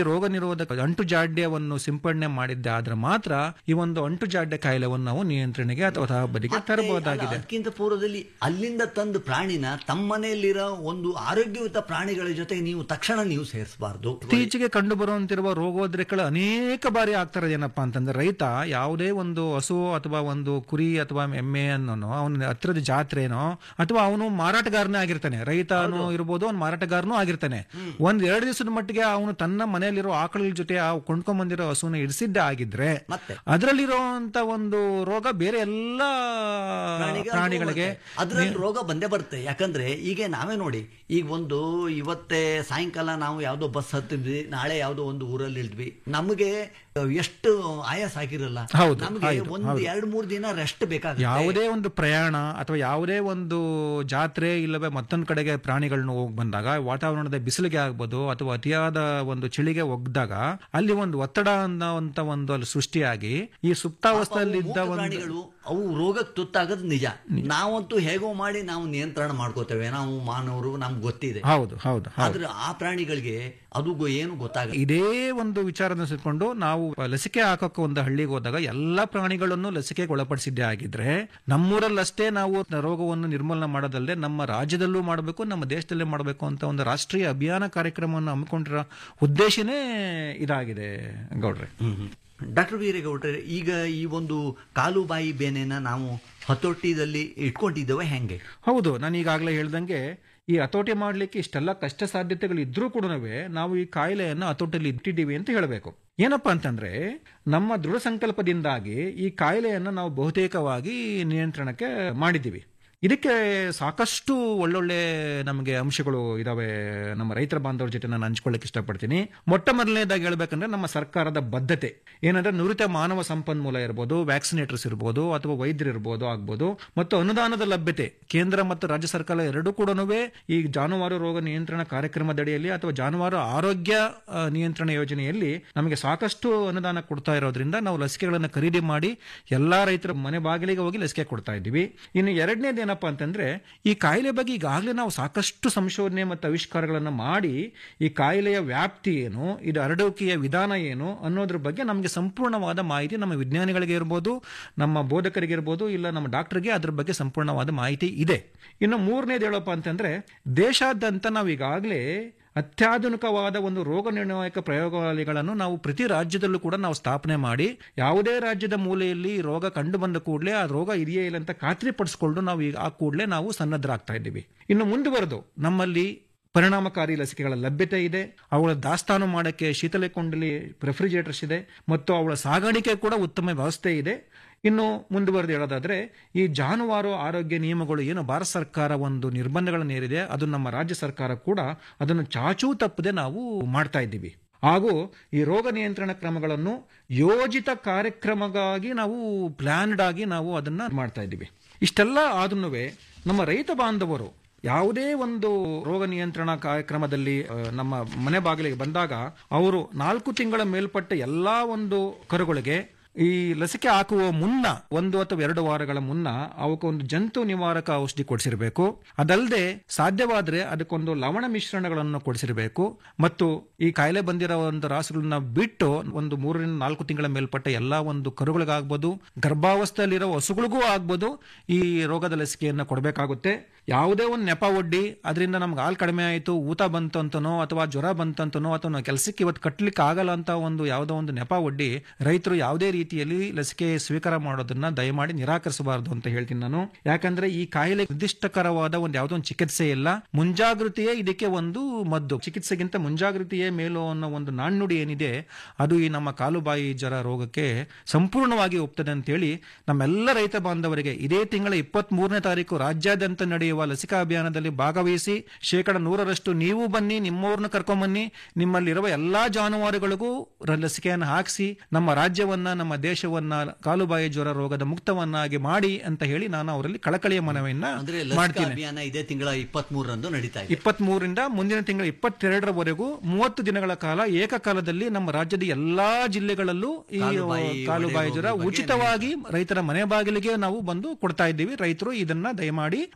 ನಿರೋಧಕ ಅಂಟು ಜಾಡ್ಯವನ್ನು ಸಿಂಪಡಣೆ ಮಾಡಿದ್ದೆ ಆದ್ರೆ ಮಾತ್ರ ಈ ಒಂದು ಅಂಟು ಜಾಡ್ಯ ಕಾಯಿಲೆವನ್ನು ನಾವು ನಿಯಂತ್ರಣೆಗೆ ಅಥವಾ ತಹಬದಿಗೆ ತರಬಹುದಾಗಿದೆ ಅದಕ್ಕಿಂತ ಪೂರ್ವದಲ್ಲಿ ಅಲ್ಲಿಂದ ತಂದು ಪ್ರಾಣಿನ ತಮ್ಮ ಮನೆಯಲ್ಲಿರೋ ಒಂದು ಆರೋಗ್ಯಯುತ ಪ್ರಾಣಿಗಳ ಜೊತೆ ನೀವು ತಕ್ಷಣ ನೀವು ಸೇರಿಸಬಾರ್ದು ಇತ್ತೀಚೆಗೆ ಕಂಡು ಬರುವಂತಿರುವ ರೋಗೋದ್ರೇಕಗಳು ಅನೇಕ ಬಾರಿ ಆಗ್ತಾರೆ ಏನಪ್ಪಾ ಅಂತಂದ್ರೆ ರೈತ ಯಾವುದೇ ಒಂದು ಹಸು ಅಥವಾ ಒಂದು ಕುರಿ ಅಥವಾ ಎಮ್ಮೆ ಅನ್ನೋನು ಅವನ ಹತ್ರದ ಜಾತ್ರೆನೋ ಅಥವಾ ಅವನು ಮಾರಾಟಗಾರನೇ ಆಗಿರ್ತಾನೆ ರೈತನು ಇರ್ಬೋದು ಅವ್ನು ಮಾರಾಟಗಾರನೂ ಆಗಿರ್ತಾನೆ ಒಂದ್ ಎರಡು ದಿವಸದ ಮಟ್ಟಿಗೆ ಅವನು ತನ್ನ ಮನೆಯಲ್ಲಿರೋ ಆಕಳ ಜೊತೆ ಆ ಕೊಂಡ್ಕೊಂಡ್ ಬಂದಿರೋ ಹಸುನ ಇಡಿಸಿದ್ದೆ ಆಗಿದ್ರೆ ಮತ್ತೆ ಅದರಲ್ಲಿರುವಂತ ಒಂದು ರೋಗ ಬೇರೆ ಎಲ್ಲಾ ಪ್ರಾಣಿಗಳಿಗೆ ಅದ್ರಲ್ಲಿ ರೋಗ ಬಂದೇ ಬರುತ್ತೆ ಯಾಕಂದ್ರೆ ಈಗ ನಾವೇ ನೋಡಿ ಈಗ ಒಂದು ಇವತ್ತೇ ಸಾಯಂಕಾಲ ನಾವು ಯಾವ್ದೋ ಬಸ್ ಹತ್ತಿದ್ವಿ ನಾಳೆ ಯಾವ್ದೋ ಒಂದು ಊರಲ್ಲಿ ಇಳಿದ್ವಿ ನಮಗೆ ಎಷ್ಟು ಆಯಾಸ ಆಗಿರಲ್ಲ ಹೌದು, ನಮಗೆ ಹೌದು, ಒಂದು ಹೌದು. ಎರಡು ಮೂರು ದಿನ ರೆಸ್ಟ್ ಬೇಕಾಗುತ್ತೆ ಯಾವುದೇ ಒಂದು ಪ್ರಯಾಣ ಅಥವಾ ಯಾವುದೇ ಒಂದು ಜಾತ್ರೆ ಇಲ್ಲವೇ ಮತ್ತೊಂದು ಕಡೆಗೆ ಪ್ರಾಣಿಗಳನ್ನ ಹೋಗಿ ಬಂದಾಗ ವಾತಾವರಣದ ಬಿಸಿಲಿಗೆ ಆಗ್ಬೋದು ಅಥವಾ ಅತಿಯಾದ ಒಂದು ಚಳಿಗೆ ಒಗ್ದಾಗ ಅಲ್ಲಿ ಒಂದು ಒತ್ತಡ ಅನ್ನೋಂತ ಒಂದು ಅಲ್ಲಿ ಸೃಷ್ಟಿಯಾಗಿ ಈ ಸುಪ್ತಾವಸ್ಥೆಯಲ್ಲಿ ಇದ್ದ ಮೂಕ ಒಂದು ಪ್ರಾಣಿಗಳು ಅವು ರೋಗಕ್ಕೆ ತುತ್ತಾಗೋದು ನಿಜ ನಾವಂತೂ ಹೇಗೋ ಮಾಡಿ ನಾವು ನಿಯಂತ್ರಣ ಮಾಡ್ಕೋತೇವೆ ನಾವು ಮಾನವರು ನಮ್ಗೆ ಗೊತ್ತಿದೆ ಹೌದು ಹೌದು ಹೌದು ಆದ್ರೆ ಆ ಪ್ರಾಣಿಗಳಿಗೆ ಅದು ಗೊ- ಏನು ಗೊತ್ತಾಗ ಇದೇ ಒಂದು ವಿಚಾರನ ಸಿಟ್ಕೊಂಡು ನಾವು ಲಸಿಕೆ ಹಾಕಕ್ಕೆ ಒಂದು ಹಳ್ಳಿಗೆ ಹೋದಾಗ ಎಲ್ಲಾ ಪ್ರಾಣಿಗಳನ್ನು ಲಸಿಕೆಗೆ ಒಳಪಡಿಸಿದ್ದೇ ಆಗಿದ್ರೆ ನಮ್ಮೂರಲ್ಲಷ್ಟೇ ನಾವು ರೋಗವನ್ನು ನಿರ್ಮೂಲನೆ ಮಾಡೋದಲ್ಲದೆ ನಮ್ಮ ರಾಜ್ಯದಲ್ಲೂ ಮಾಡಬೇಕು ನಮ್ಮ ದೇಶದಲ್ಲೇ ಮಾಡಬೇಕು ಅಂತ ಒಂದು ರಾಷ್ಟ್ರೀಯ ಅಭಿಯಾನ ಕಾರ್ಯಕ್ರಮವನ್ನು ಹಮ್ಮಿಕೊಂಡಿರೋ ಉದ್ದೇಶನೇ ಇದಾಗಿದೆ ಗೌಡ್ರೆ ಡಾಕ್ಟರ್ ವೀರೇಗೌಡ್ರೆ ಈಗ ಈ ಒಂದು ಕಾಲು ಬಾಯಿ ಬೇನೆನ ನಾವು ಹತೋಟಿದಲ್ಲಿ ಇಟ್ಕೊಂಡಿದ್ದೇವೆ ಹೆಂಗೆ ಹೌದು ನಾನು ಈಗಾಗಲೇ ಹೇಳ್ದಂಗೆ ಈ ಹತೋಟಿ ಮಾಡಲಿಕ್ಕೆ ಇಷ್ಟೆಲ್ಲ ಕಷ್ಟ ಸಾಧ್ಯತೆಗಳು ಇದ್ರೂ ಕೂಡ ನಾವು ಈ ಕಾಯಿಲೆಯನ್ನು ಹತೋಟಿಯಲ್ಲಿ ಇಟ್ಟಿದ್ದೀವಿ ಅಂತ ಹೇಳಬೇಕು ಏನಪ್ಪಾ ಅಂತಂದ್ರೆ ನಮ್ಮ ದೃಢ ಸಂಕಲ್ಪದಿಂದಾಗಿ ಈ ಕಾಯಿಲೆಯನ್ನು ನಾವು ಬಹುತೇಕವಾಗಿ ನಿಯಂತ್ರಣಕ್ಕೆ ಮಾಡಿದ್ದೀವಿ ಇದಕ್ಕೆ ಸಾಕಷ್ಟು ಒಳ್ಳೊಳ್ಳೆ ನಮಗೆ ಅಂಶಗಳು ಇದಾವೆ ನಮ್ಮ ರೈತರ ಬಾಂಧವರ ಜೊತೆ ನಾನು ಹಂಚ್ಕೊಳ್ಳಿಕ್ಕೆ ಇಷ್ಟಪಡ್ತೀನಿ ಮೊಟ್ಟ ಮೊದಲನೇದಾಗಿ ಹೇಳ್ಬೇಕಂದ್ರೆ ನಮ್ಮ ಸರ್ಕಾರದ ಬದ್ಧತೆ ಏನಂದ್ರೆ ನುರಿತ ಮಾನವ ಸಂಪನ್ಮೂಲ ಇರ್ಬೋದು ವ್ಯಾಕ್ಸಿನೇಟರ್ಸ್ ಇರ್ಬೋದು ಅಥವಾ ವೈದ್ಯರು ಇರ್ಬೋದು ಆಗ್ಬೋದು ಮತ್ತು ಅನುದಾನದ ಲಭ್ಯತೆ ಕೇಂದ್ರ ಮತ್ತು ರಾಜ್ಯ ಸರ್ಕಾರ ಎರಡೂ ಕೂಡ ಈ ಜಾನುವಾರು ರೋಗ ನಿಯಂತ್ರಣ ಕಾರ್ಯಕ್ರಮದಡಿಯಲ್ಲಿ ಅಥವಾ ಜಾನುವಾರು ಆರೋಗ್ಯ ಆ, ನಿಯಂತ್ರಣ ಯೋಜನೆಯಲ್ಲಿ ನಮಗೆ ಸಾಕಷ್ಟು ಅನುದಾನ ಕೊಡ್ತಾ ಇರೋದ್ರಿಂದ ನಾವು ಲಸಿಕೆಗಳನ್ನು ಖರೀದಿ ಮಾಡಿ ಎಲ್ಲಾ ರೈತರ ಮನೆ ಬಾಗಿಲಿಗೆ ಹೋಗಿ ಲಸಿಕೆ ಕೊಡ್ತಾ ಇದ್ದೀವಿ ಇನ್ನು ಎರಡನೇದು ಏನಪ್ಪಾ ಅಂತಂದ್ರೆ ಈ ಕಾಯಿಲೆ ಬಗ್ಗೆ ಈಗಾಗಲೇ ನಾವು ಸಾಕಷ್ಟು ಸಂಶೋಧನೆ ಮತ್ತು ಆವಿಷ್ಕಾರಗಳನ್ನು ಮಾಡಿ ಈ ಕಾಯಿಲೆಯ ವ್ಯಾಪ್ತಿ ಏನು ಇದು ಹರಡುವಿಕೆಯ ವಿಧಾನ ಏನು ಅನ್ನೋದ್ರ ಬಗ್ಗೆ ನಮಗೆ ಸಂಪೂರ್ಣವಾದ ಮಾಹಿತಿ ನಮ್ಮ ವಿಜ್ಞಾನಿಗಳಿಗೆ ಇರ್ಬೋದು ನಮ್ಮ ಬೋಧಕರಿಗೆ ಇರ್ಬೋದು ಇಲ್ಲ ನಮ್ಮ ಡಾಕ್ಟರ್ಗೆ ಅದ್ರ ಬಗ್ಗೆ ಸಂಪೂರ್ಣವಾದ ಮಾಹಿತಿ ಇದೆ ಇನ್ನು ಮೂರನೇದು ಹೇಳಪ್ಪ ಅಂತಂದ್ರೆ ದೇಶಾದ್ಯಂತ ನಾವು ಈಗಾಗಲೇ ಅತ್ಯಾಧುನಿಕವಾದ ಒಂದು ರೋಗ ನಿರ್ಣಾಯಕ ಪ್ರಯೋಗಾಲಯಗಳನ್ನು ನಾವು ಪ್ರತಿ ರಾಜ್ಯದಲ್ಲೂ ಕೂಡ ನಾವು ಸ್ಥಾಪನೆ ಮಾಡಿ ಯಾವುದೇ ರಾಜ್ಯದ ಮೂಲೆಯಲ್ಲಿ ಈ ರೋಗ ಕಂಡು ಬಂದ ಕೂಡಲೇ ಆ ರೋಗ ಇದೆಯೇ ಇಲ್ಲ ಅಂತ ಖಾತ್ರಿಪಡಿಸಿಕೊಂಡು ನಾವು ಈಗ ಆ ಕೂಡಲೇ ನಾವು ಸನ್ನದ್ಧರಾಗ್ತಾ ಇದ್ದೀವಿ ಇನ್ನು ಮುಂದುವರೆದು ನಮ್ಮಲ್ಲಿ ಪರಿಣಾಮಕಾರಿ ಲಸಿಕೆಗಳ ಲಭ್ಯತೆ ಇದೆ ಅವುಗಳ ದಾಸ್ತಾನು ಮಾಡೋಕ್ಕೆ ಶೀತಲೆ ಕೊಂಡಲಿ ರೆಫ್ರಿಜರೇಟರ್ಸ್ ಇದೆ ಮತ್ತು ಅವುಗಳ ಸಾಗಾಣಿಕೆ ಕೂಡ ಉತ್ತಮ ವ್ಯವಸ್ಥೆ ಇದೆ ಇನ್ನು ಮುಂದುವರೆದು ಹೇಳೋದಾದ್ರೆ ಈ ಜಾನುವಾರು ಆರೋಗ್ಯ ನಿಯಮಗಳು ಏನು ಭಾರತ ಸರ್ಕಾರ ಒಂದು ನಿರ್ಬಂಧಗಳನ್ನು ಹೇರಿದೆ ಅದು ನಮ್ಮ ರಾಜ್ಯ ಸರ್ಕಾರ ಕೂಡ ಅದನ್ನು ಚಾಚೂ ತಪ್ಪದೆ ನಾವು ಮಾಡ್ತಾ ಇದ್ದೀವಿ ಹಾಗೂ ಈ ರೋಗ ನಿಯಂತ್ರಣ ಕ್ರಮಗಳನ್ನು ಯೋಜಿತ ಕಾರ್ಯಕ್ರಮಗಾಗಿ ನಾವು ಪ್ಲಾನ್ಡ್ ಆಗಿ ನಾವು ಅದನ್ನ ಮಾಡ್ತಾ ಇದ್ದೀವಿ ಇಷ್ಟೆಲ್ಲ ಆದ್ರೂ ನಮ್ಮ ರೈತ ಬಾಂಧವರು ಯಾವುದೇ ಒಂದು ರೋಗ ನಿಯಂತ್ರಣ ಕಾರ್ಯಕ್ರಮದಲ್ಲಿ ಆ, ನಮ್ಮ ಮನೆ ಬಾಗಿಲಿಗೆ ಬಂದಾಗ ಅವರು ನಾಲ್ಕು ತಿಂಗಳ ಮೇಲ್ಪಟ್ಟ ಎಲ್ಲಾ ಒಂದು ಕರುಗಳಿಗೆ ಈ ಲಸಿಕೆ ಹಾಕುವ ಮುನ್ನ ಒಂದು ಅಥವಾ ಎರಡು ವಾರಗಳ ಮುನ್ನ ಅವಕ್ಕೆ ಒಂದು ಜಂತು ನಿವಾರಕ ಔಷಧಿ ಕೊಡಿಸಿರಬೇಕು ಅದಲ್ಲದೆ ಸಾಧ್ಯವಾದ್ರೆ ಅದಕ್ಕೊಂದು ಲವಣ ಮಿಶ್ರಣಗಳನ್ನು ಕೊಡಿಸಿರಬೇಕು ಮತ್ತು ಈ ಕಾಯಿಲೆ ಬಂದಿರೋ ಒಂದು ರಾಸುಗಳನ್ನ ಬಿಟ್ಟು ಒಂದು ಮೂರರಿಂದ ನಾಲ್ಕು ತಿಂಗಳ ಮೇಲ್ಪಟ್ಟ ಎಲ್ಲಾ ಒಂದು ಕರುಗಳಿಗಾಗ್ಬೋದು ಗರ್ಭಾವಸ್ಥೆಯಲ್ಲಿರೋ ಹಸುಗಳಿಗೂ ಆಗ್ಬೋದು ಈ ರೋಗದ ಲಸಿಕೆಯನ್ನು ಕೊಡಬೇಕಾಗುತ್ತೆ ಯಾವುದೇ ಒಂದು ನೆಪ ಒಡ್ಡಿ ಅದರಿಂದ ನಮ್ಗೆ ಹಾಲು ಕಡಿಮೆ ಆಯಿತು ಊತ ಬಂತು ಅಂತನೋ ಅಥವಾ ಜ್ವರ ಬಂತಂತನೋ ಅಥವಾ ನಾವು ಕೆಲಸಕ್ಕೆ ಇವತ್ತು ಕಟ್ಟಲಿಕ್ಕೆ ಆಗಲ್ಲ ಅಂತ ಒಂದು ಯಾವುದೋ ಒಂದು ನೆಪ ಒಡ್ಡಿ ರೈತರು ಯಾವುದೇ ರೀತಿಯಲ್ಲಿ ಲಸಿಕೆ ಸ್ವೀಕಾರ ಮಾಡೋದನ್ನ ದಯಮಾಡಿ ನಿರಾಕರಿಸಬಾರದು ಅಂತ ಹೇಳ್ತೀನಿ ನಾನು ಯಾಕಂದ್ರೆ ಈ ಕಾಯಿಲೆ ನಿರ್ದಿಷ್ಟಕರವಾದ ಒಂದು ಯಾವುದೋ ಒಂದು ಚಿಕಿತ್ಸೆ ಇಲ್ಲ ಮುಂಜಾಗೃತಿಯೇ ಇದಕ್ಕೆ ಒಂದು ಮದ್ದು ಚಿಕಿತ್ಸೆಗಿಂತ ಮುಂಜಾಗೃತಿಯೇ ಮೇಲು ಅನ್ನೋ ಒಂದು ನಾಣ್ಣುಡಿ ಏನಿದೆ ಅದು ಈ ನಮ್ಮ ಕಾಲುಬಾಯಿ ಜ್ವರ ರೋಗಕ್ಕೆ ಸಂಪೂರ್ಣವಾಗಿ ಒಪ್ತದೆ ಅಂತೇಳಿ ನಮ್ಮೆಲ್ಲ ರೈತ ಬಾಂಧವರಿಗೆ ಇದೇ ತಿಂಗಳ ಇಪ್ಪತ್ತ್ ಮೂರನೇ ತಾರೀಕು ರಾಜ್ಯಾದ್ಯಂತ ನಡೆಯುವ ಲಸಿಕಾ ಅಭಿಯಾನದಲ್ಲಿ ಭಾಗವಹಿಸಿ ಶೇಕಡ ನೂರರಷ್ಟು ನೀವು ಬನ್ನಿ ನಿಮ್ಮವ್ರನ್ನ ಕರ್ಕೊಂಬನ್ನಿ ನಿಮ್ಮಲ್ಲಿರುವ ಎಲ್ಲಾ ಜಾನುವಾರುಗಳಿಗೂ ರ- ಲಸಿಕೆಯನ್ನು ಹಾಕಿಸಿ ನಮ್ಮ ರಾಜ್ಯವನ್ನ ನಮ್ಮ ದೇಶವನ್ನ ಕಾಲುಬಾಯಿ ಜ್ವರ ರೋಗದ ಮುಕ್ತವನ್ನಾಗಿ ಮಾಡಿ ಅಂತ ಹೇಳಿ ನಾನು ಅವರಲ್ಲಿ ಕಳಕಳಿಯ ಮನವಿಯನ್ನ ಅಂದ್ರೆ ಲಸಿಕಾ ಮಾಡ್ತೀನಿ ಅಭಿಯಾನ ಇದೇ ತಿಂಗಳ ಇಪ್ಪತ್ತ್ ಮೂರರಂದು ನಡೀತಾ ಇದೆ ಇಪ್ಪತ್ತ್ ಮೂರರಿಂದ ಮುಂದಿನ ತಿಂಗಳ ಇಪ್ಪತ್ತೆರಡರವರೆಗೂ ಮೂವತ್ತು ದಿನಗಳ ಕಾಲ ಏಕಕಾಲದಲ್ಲಿ ನಮ್ಮ ರಾಜ್ಯದ ಎಲ್ಲಾ ಜಿಲ್ಲೆಗಳಲ್ಲೂ ಈ ಕಾಲುಬಾಯಿ ಕಾಲುಬಾಯಿ ಜ್ವರ ಒಡೆ ರೋಗದ ಬಗ್ಗೆ ಉಚಿತವಾಗಿ ರೈತರ ಮನೆ ಬಾಗಿಲಿಗೆ ನಾವು ಬಂದು ಕೊಡ್ತಾ ಇದ್ದೀವಿ ರೈತರು ಇದನ್ನ ದಯಮಾಡಿ ಮನ್ಗಾಡ್ಬೇಕು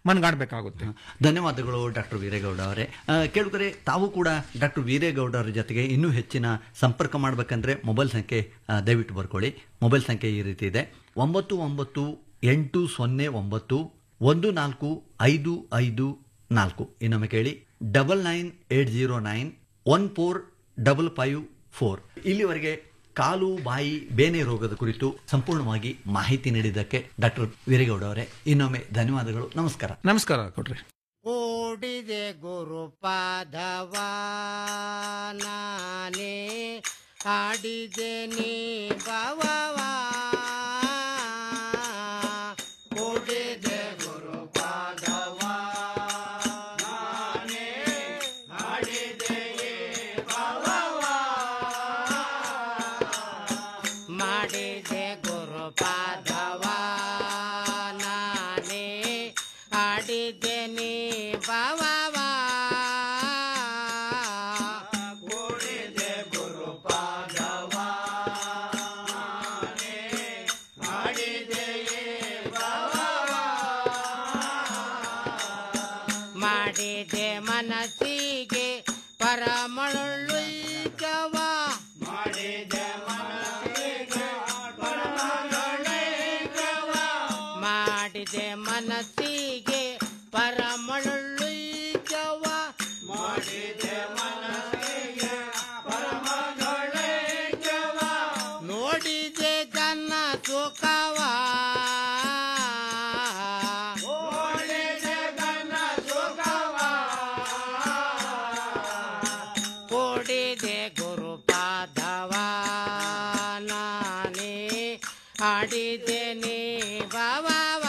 ಮಾಡಕ್ಕಾಗುತ್ತೆ ಧನ್ಯವಾದಗಳು ಡಾಕ್ಟರ್ ವೀರೇಗೌಡ ಅವರೇ ಆ, ಕೇಳುಗರೆ ತಾವು ಕೂಡ ಡಾಕ್ಟರ್ ವೀರೇಗೌಡ ಅವರ ಜೊತೆಗೆ ಇನ್ನೂ ಹೆಚ್ಚಿನ ಸಂಪರ್ಕ ಮಾಡಬೇಕಂದ್ರೆ ಮೊಬೈಲ್ ಸಂಖ್ಯೆ ಆ, ದಯವಿಟ್ಟು ಬರ್ಕೊಳ್ಳಿ ಮೊಬೈಲ್ ಸಂಖ್ಯೆ ಈ ರೀತಿ ಇದೆ ಒಂಬತ್ತು ಒಂಬತ್ತು ಎಂಟು ಸೊನ್ನೆ ಒಂಬತ್ತು ಒಂದು ನಾಲ್ಕು ಐದು ಐದು ನಾಲ್ಕು ಇನ್ನೊಮ್ಮೆ ಕೇಳಿ double nine eight zero nine one four double five four ಇಲ್ಲಿವರೆಗೆ ಕಾಲು ಬಾಯಿ ಬೇನೆ ರೋಗದ ಕುರಿತು ಸಂಪೂರ್ಣವಾಗಿ ಮಾಹಿತಿ ನೀಡಿದ್ದಕ್ಕೆ ಡಾಕ್ಟರ್ ವೀರೇಗೌಡ ಅವರೇ ಇನ್ನೊಮ್ಮೆ ಧನ್ಯವಾದಗಳು ನಮಸ್ಕಾರ ನಮಸ್ಕಾರ ಕೊಡ್ರಿ ಕೂಡಿದೆ ಗುರುಪಾದವ ನಾನೇ ಹಾಡಿದೆ ನೀ ಭವವ ಕೂಡಿದೆ ಗುರುಪಾದವ ನಾನೇ ಹಾಡಿದೆ ನೀ ಭವವ ಮಾಡಿದೆ ಗುರುಪಾದವ ನಾನೇ ಆಡಿದೆ ನೀ ಭವವ ಕೂಡಿದೆ ಗುರುಪಾದವ ನಾನೇ ಆಡಿದೆ ಭವವ ಮಾಡಿದೆ ಮನಸ್ಸಿಗೆ ಪರಮಳುಯ್ಯವ ಮಾಡಿದೆ ಮನಸ್ಸಿಗೆ ಪರಮಳುಯ್ಯವ ಮಾಡಿದೆ ಮನಸ್ಸಿಗೆ ಪರಮಳುಯ್ಯವ ಮಾಡಿದೆ ಮನಸ್ಸಿಗೆ ಪರಮಳುಯ್ಯವ ನೋಡಿದೆ ಜನ ಸುಖವ ನೋಡಿದೆ ಜನ ಸುಖವ ಕೂಡಿದೆ ಗುರುಪಾದವ ನಾನೇ ಆಡಿದೆ ನೀ ಭವವ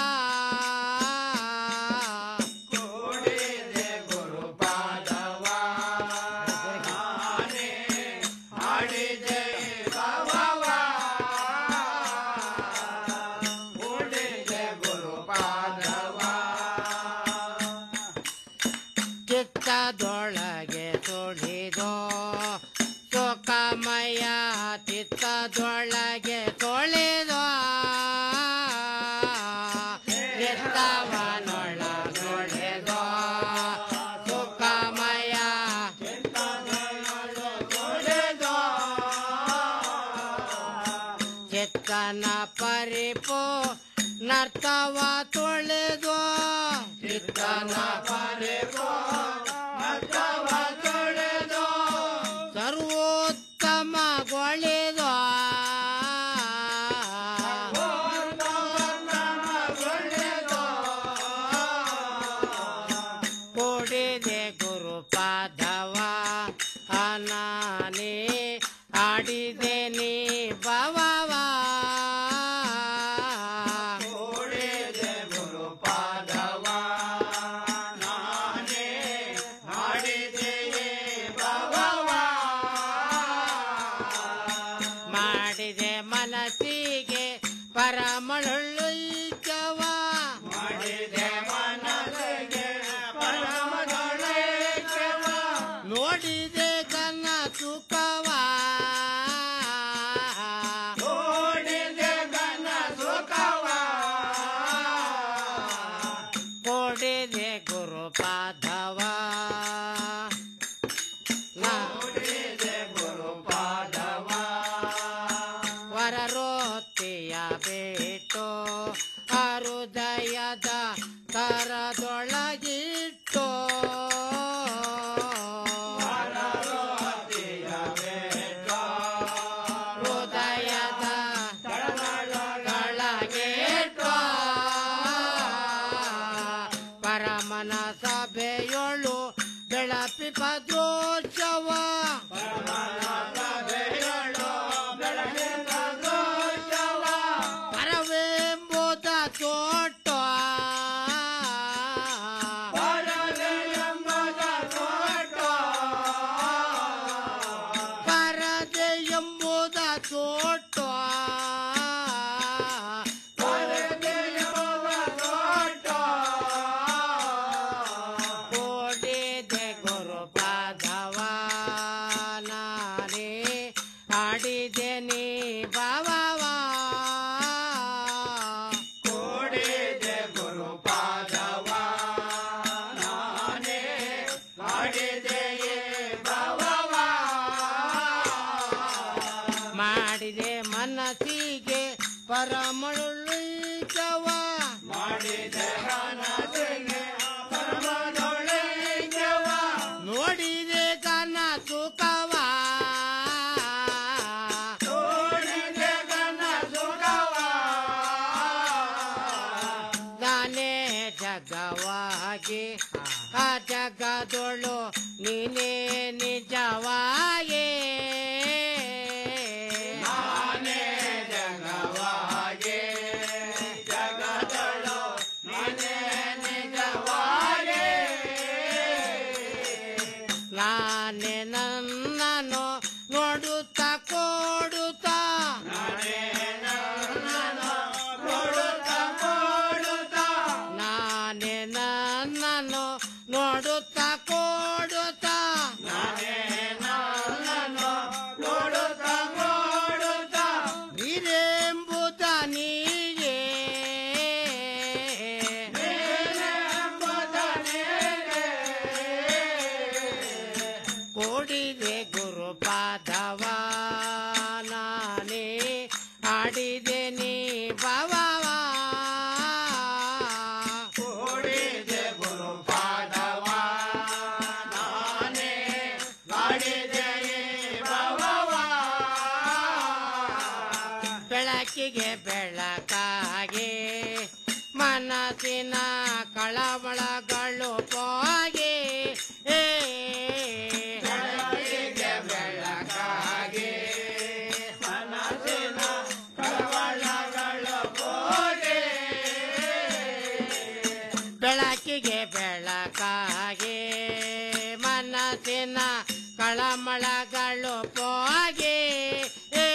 ಕೂಡಿದೆ ಗುರುಪಾದವ ನಾನೇ ಆಡಿದೆ ಭವವ ಕೂಡಿದೆ ಗುರುಪಾದವ ಚಿತ್ತದೊಳಗೆ ತೊಳೆದೋ ಸುಖಮಯ ಚಿತ್ತದೊಳಗೆ ತೊಳೆದೋ ಚಿತ್ತವನೊಳಗೊಳೆದೋ ಸುಖಮಯ ತೊಳೆದೋ ಚಿತ್ತನ ಪರಿಪೋ ನರ್ತವ ತೊಳೆದೋ ಚಿತ್ತನ ಪರಿಪೋ ನರ್ತವ ತೊಳೆದೋ ಸರ್ವೋತ್ತಮ ಗೊಳೆದೋ ಕೊಡಿದೆ ಗುರುಪಾದವ ಅನಾನೇ ಆಡಿದೆ ನೀ ಭವವ ಕೊಡಿದೆ ಗುರುಪಾದವ ನಾನೇ ಆಡಿದೆ ನೀ ಭವವ ಮಾಡಿದೆ ಮನಸ್ಸಿಗೆ ಪರಮಳುಯ್ಯವ ಮಾಡಿದೆ ಮನಸ್ಸಿಗೆ ಪರಮಳುಯ್ಯವ ನೋಡಿದೆ ಕನ್ನ ಸುಖವ ನೋಡಿದೆ ಕನ್ನ ಸುಖವ ಕೊಡಿದೆ ಗುರುಪಾದವ ನೋಡಿದೆ ಗುರುಪಾದವ ವರರೋತಿಯ ಬೇಟೋ ಹೃದಯದ ಕರದೊಳಗಿಟ್ಟೋ ಹೃದಯದ ಒಳಗಿಟ್ಟೋ ಪರಮನ ಸಭೆಯೊಳು ಬೆಳಪಿ ಪದ್ರೋತ್ಸವ ಪರವೆಂಬುದ ತೋಟ ಪರದೆ ಎಂಬುದ ತೋಟ ಕೋಡಿದೆ ಗುರುಪಾದವ ನಾನೇ ಆಡಿದೆ ನೀ ಭವವ ಕೋಡಿದೆ ಗುರುಪಾದವ ಮಾಡಿದೆ ಮನಸ್ಸಿಗೆ ಪರಮಳುಳಿಕವ ಮಾಡಿದೆ ಮನಸ್ಸಿಗೆ ಪರಮಳುಳಿಕವ ನೋಡಿದೆ ಕನ ಸುಖವ ನೋಡಿದೆ ಕನ ಸುಖವ ನಾನೇ ಜಗವಾಗಿ ಆ ಜಗದೊಳು ನೀನೇ ನಿಜವಾಯೇ ನಾನೇ ಜಗವಾಗೆ ಜಗದೊಳು ನೀನೇ ನಿಜವಾಯೇ ನಾನೇ ನನ್ನನ್ನು ನೋಡುತ್ತಾ ಕೊಡುತ್ತಾ ನಾನೇ ನನ್ನನ್ನು ನೋಡುತ್ತಾ ಕೊಡುತ್ತಾ ನಾನೇ ನನ್ನನ್ನು ನೋಡುತ್ತಾ ಕೊಡುತ್ತಾ ನಾನೇ ನನ್ನನ್ನು ನೋಡುತ್ತಾ ಕೊಡುತ್ತಾ ನೀರೆಂಬುದ ನೀಯೇ ನೀರೆಂಬುದ ನೀಯೇ ಕೊಡಿದೆ ಗುರುಪಾದವ ನಾನೇ ಆಡಿದೆ ನೀ ಭವವ ಕೊಡಿದೆ ಗುರುಪಾದವ ನಾನೇ ಆಡಿದೆ ಈ ಭವವ ಬೆಳಕಿಗೆ ಬೆಳಕಾಗಿ ಮನಸ್ಸಿನ ಕಳವಳಗಳು ಹೋಗಿ ಏ ಬೆಳಕಿಗೆ ಬೆಳಕಾಗಿ ಮನಸ್ಸಿನ ಕಳವಳಗಳು ಹೋಗಿ ಬೆಳಕಿಗೆ ಬೆಳಕಾಗಿ ಮನಸ್ಸಿನ ಕಳಮಳಗಳು ಹೋಗಿ ಏ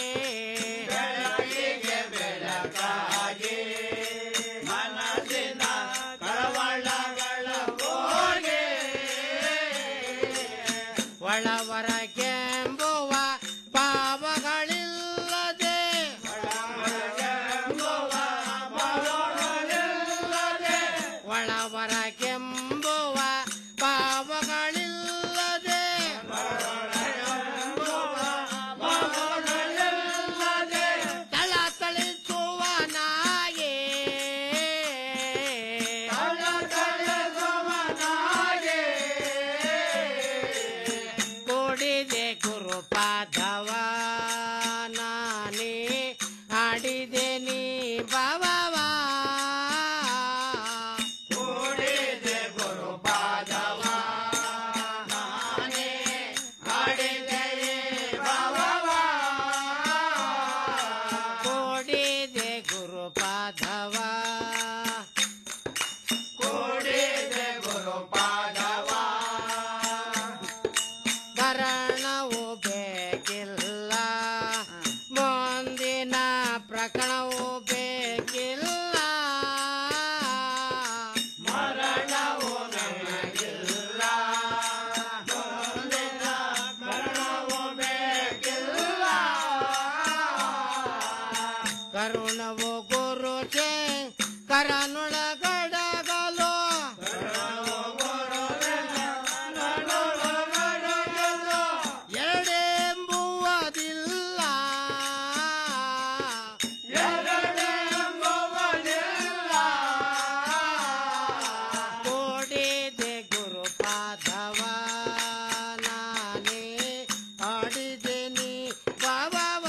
ಬೆಳಕಿಗೆ ಬೆಳಕಾಗಿ ಮನಸ್ಸಿನ ಕಳವಳಗಳು ಹೋಗಿ ಒಳವರಗೆಂಬುವ ಪಾವಗಳಿಲ್ಲದೆ ಒಳವರಗೆಂಬುವ ಪಾವಗಳಿಲ್ಲದೆ ತಳ ತಳಿಸುವ ನಾಯೇ ಕೊಡಿದೆ ಗುರುಪಾದವ ನಾನೇ ಆಡಿದೆ ನೀ ಭವವ ಕೊಡಿದೆ ಗುರುಪಾದವ ನಾನೇ ಆಡಿದೆ ಭವವ ಕೊಡಿದೆ ಗುರುಪಾದವ ಕೊಡಿದೆ ಗುರುಪಾದವ ಭರಣವು ಬೇಕಿಲ್ಲ ಮುಂದಿನ ಪ್ರಕರಣವು ಬೇಕಿಲ್ಲ ಮರಣವು ನನಗಿಲ್ಲ ಮುಂದಿನ ಮರಣವು ಬೇಕಿಲ್ಲ ಕರುಣವು ಗುರು ಕರನುಳಗಡಗಲು ಎರಡೆಂಬುವುದಿಲ್ಲ ಕೊಡಿದೆ ಗುರುಪಾದವ ನಾನೇ ಆಡಿದೆ ನೀ ಬಾಬವ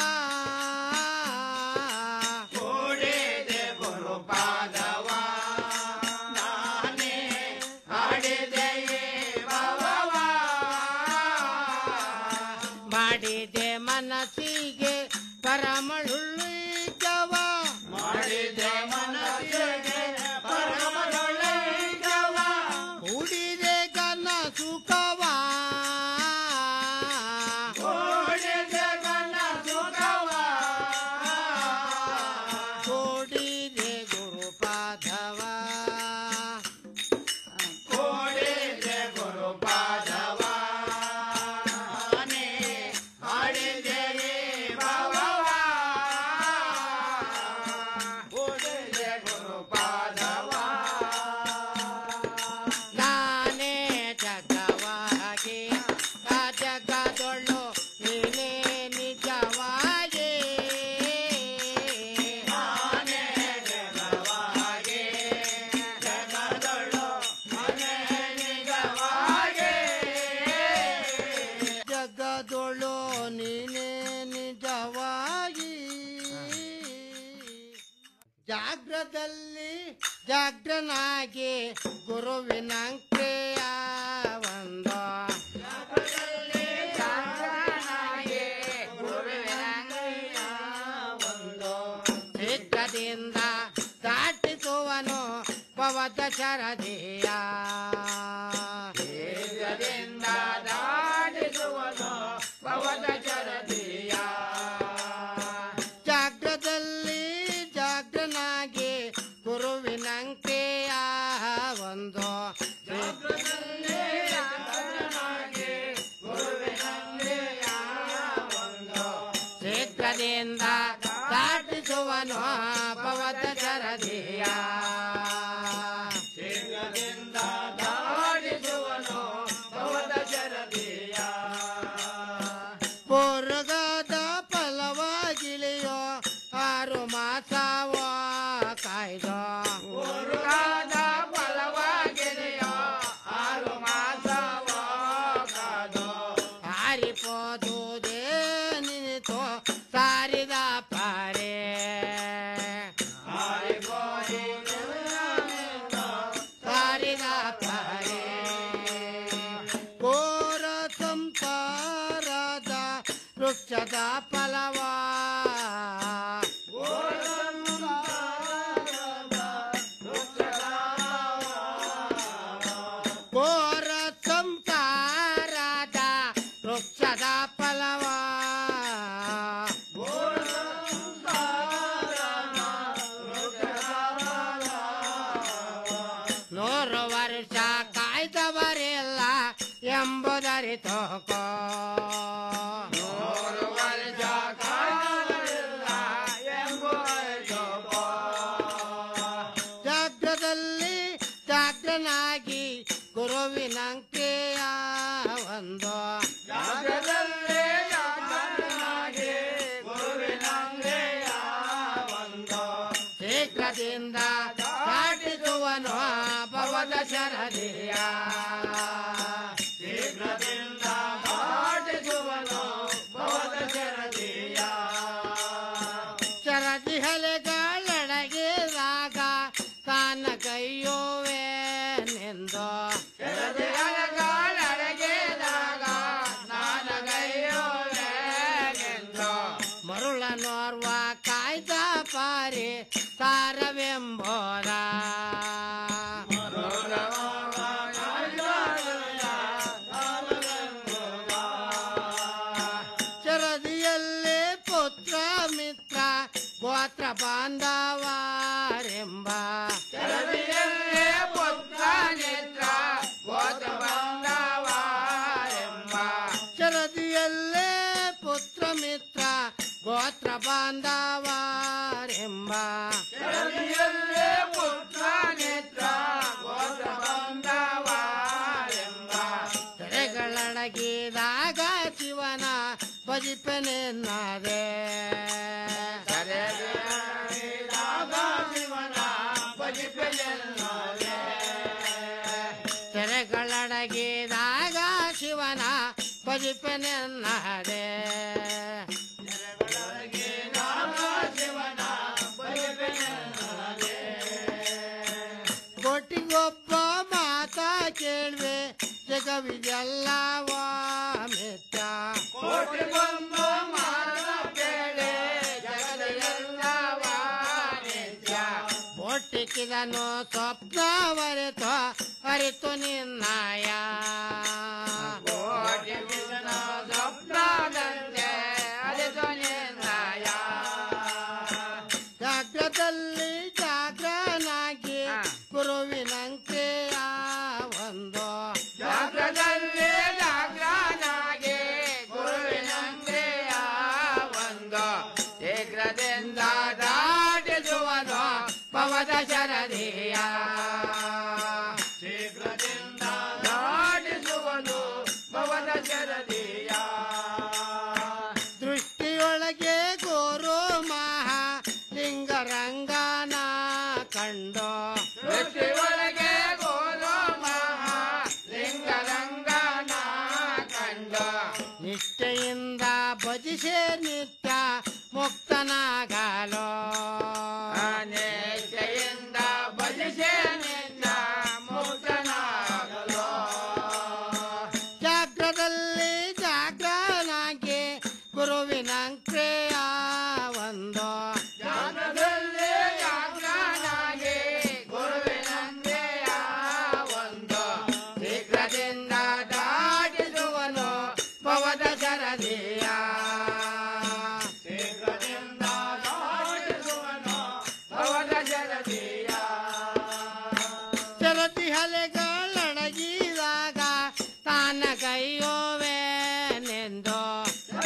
ಕೊಡಿದೆ ಗುರುಪಾದವ ನಾನೇ ಆಡಿದೆ ಬಾಬವ ಮಾಡಿದೆ ಮನಸ್ಸಿಗೆ ಪರಮಳುಳ್ಳಿಗವ ಮಾಡಿದೆ ಮನಸ್ಸಿಗೆ ಪರಮಳುಳ್ಳಿಗವ ಕೂಡಿದೆ ಕನ ಸುಖವ ಕೂಡಿದೆ ಕನ ಸುಖವ ಕೂಡಿದೆ ಗುರುಪಾದವ ಕೂಡಿದೆ ಗುರುಪಾದವ ಆಡಿದೆ ಭವವ ಜಾಗ್ರದಲ್ಲಿ ಜಾಗ್ರನಾಗಿ ಗುರುವಿನಂಕ್ರಿಯ ಒಂದು ಶೀಘ್ರದಿಂದ ದಾಟಿಸುವನು ಪವತ ಶರದಿಯ ಶೀಘ್ರದಿಂದ ದಾಟಿಸುವನು ಪವತ ಶರದಿಯ ಜಾಗ್ರದಲ್ಲಿ ಜಾಗ್ರನಾಗಿ ಗುರುವಿನಂಕೆಯ ಒಂದು ಜಾಗ್ರದಲ್ಲಿ ಜಾಗ್ರನಾಗಿ ಗುರುವಿನಂಕೆಯ ಒಂದು ಶೀಘ್ರದಿಂದ ದಾಟಿಸುವನು ಪವತ ಶರದಿಯ ಶೀಘ್ರದಿಂದ ದಾಟಿಸುವನು ಪವತ ಶರದಿಯ ಪೂರ್ಗದ ಫಲವಾಗಿಳಿಯೋ ಆರು ಮಾಸವ ಕಾಯ್ದೋ ಪೂರ್ಗದ ಫಲವಾಗಿಳಿಯೋ ಆರು ಮಾಸವ ಕಾಯ್ದೋ ಹಾರಿಪೋದುದೇ ನಿಂತು ಸಾರಿದ ಪಾರೆ ಸಾರಿದ ಪಾರೆ ಘೋರ ಸಂಸಾರದ ವೃಕ್ಷದ ಫಲವ ಘೋರ ಸಂಸಾರದ ವೃಕ್ಷದ ಫಲವ ನೂರು ವರ್ಷ ಕಾಯ್ದವರಿಲ್ಲ ಎಂಬುದರಿತೋಕೋ ನೂರು ವರ್ಷ ಕಾಯ್ದವರಿಲ್ಲ ಎಂಬುದರಿತೋಕೋ ಜಾಗ್ರದಲ್ಲಿ ಜಾಗ್ರನಾಗಿ ಗುರುವಿನಂಕೆಯ ಒಂದು ಜಾಗ್ರದಲ್ಲಿ ಜಾಗ್ರನಾಗಿ ಗುರುವಿನಂಕೆಯ ಒಂದು ಶೀಘ್ರದಿಂದ ದಾಟಿಸುವನು ಪವದ ಶರದಿಯ ಶೀಘ್ರದಿಂದ ದಾಟಿಸುವನು ಪವದ ಶರದಿಯ ಶರದಿ ಹಲೆಗಳಡಗಿದಾಗ ಕಾನ ಕೈಯೋವೆ ನಿಂದು ಶರದಿ ಹಲೆಗಳಡಗಿದಾಗ ನಾನ ಕೈಯೋವೆ ನಿಂದು ಮರುಳ ನೋರ್ವ ಕಾಯ್ದ ಪಾರಿ ಸಾರವೆಂಬೋದ ಶರದಿಯಲ್ಲಿ ಪುತ್ರ ಮಿತ್ರ ಗೋತ್ರ ಬಾಂಧವರೆಂಬ ಶರದಿಯಲ್ಲಿ ಪುತ್ರ ಮಿತ್ರ ಗೋತ್ರ ಬಾಂಧವರೆಂಬ ಶರದಿಯಲ್ಲೇ ಪುತ್ರ ಮಿತ್ರ ಗೋತ್ರ ಬಾಂಧವರೆಂಬ ಶರದಿಯಲ್ಲೇ ಪುತ್ರ ಮಿತ್ರ ಗೋತ್ರ ಬಾಂಧವರೆಂಬ ತೆರೆಗಳಡಗಿದಾಗ ಶಿವನ ಭಜಿಪನೆನ್ನದೆ ತೆರೆಗಳಡಗಿದಾಗ ಶಿವನ ಭಜಿಪನೆನ್ನದೆ ಕೊಟ್ಟಿಗೊಬ್ಬ ಮಾತ ಕೇಳ್ವೆ ಜಗವಿದೆಲ್ಲವ ಮೆತ್ತ ಕೋಟಿಗೊಂಬ ಮಾತ ಕೇಳೆ ಜಗವಿದೆಲ್ಲವ ಮೆತ್ತ ಒಟ್ಟಿಕ್ಕಿದನು ಸ್ವಪ್ನವರೆತು ಅರಿತು ನಿನ್ನಾಯ ಸ್ವಪ್ನದಂತೆ ಅರಿತು ನಿನ್ನಾಯ ಜಾಗ್ರದಲ್ಲಿ ಜಾಗ್ರನಾಗಿ ಗುರುವಿನಂತೆಯ ಒಂದು ಜಾಗ್ರದಲ್ಲಿ ಜಾಗ್ರನಾಗಿ ಗುರುವಿನಂತೆಯ ಒಂದು ಶೀಘ್ರದಿಂದ ದಾಟಿಸುವನು ಪವದ ಶರದಿಯ ಶೀಘ್ರದಿಂದ ದಾಟಿಸುವನು ಪವದ ಶರದಿಯ ದೃಷ್ಟಿಯೊಳಗೆ ಗುರು ಮಹಾ ಲಿಂಗರಂಗ ಎಲೆಗಳ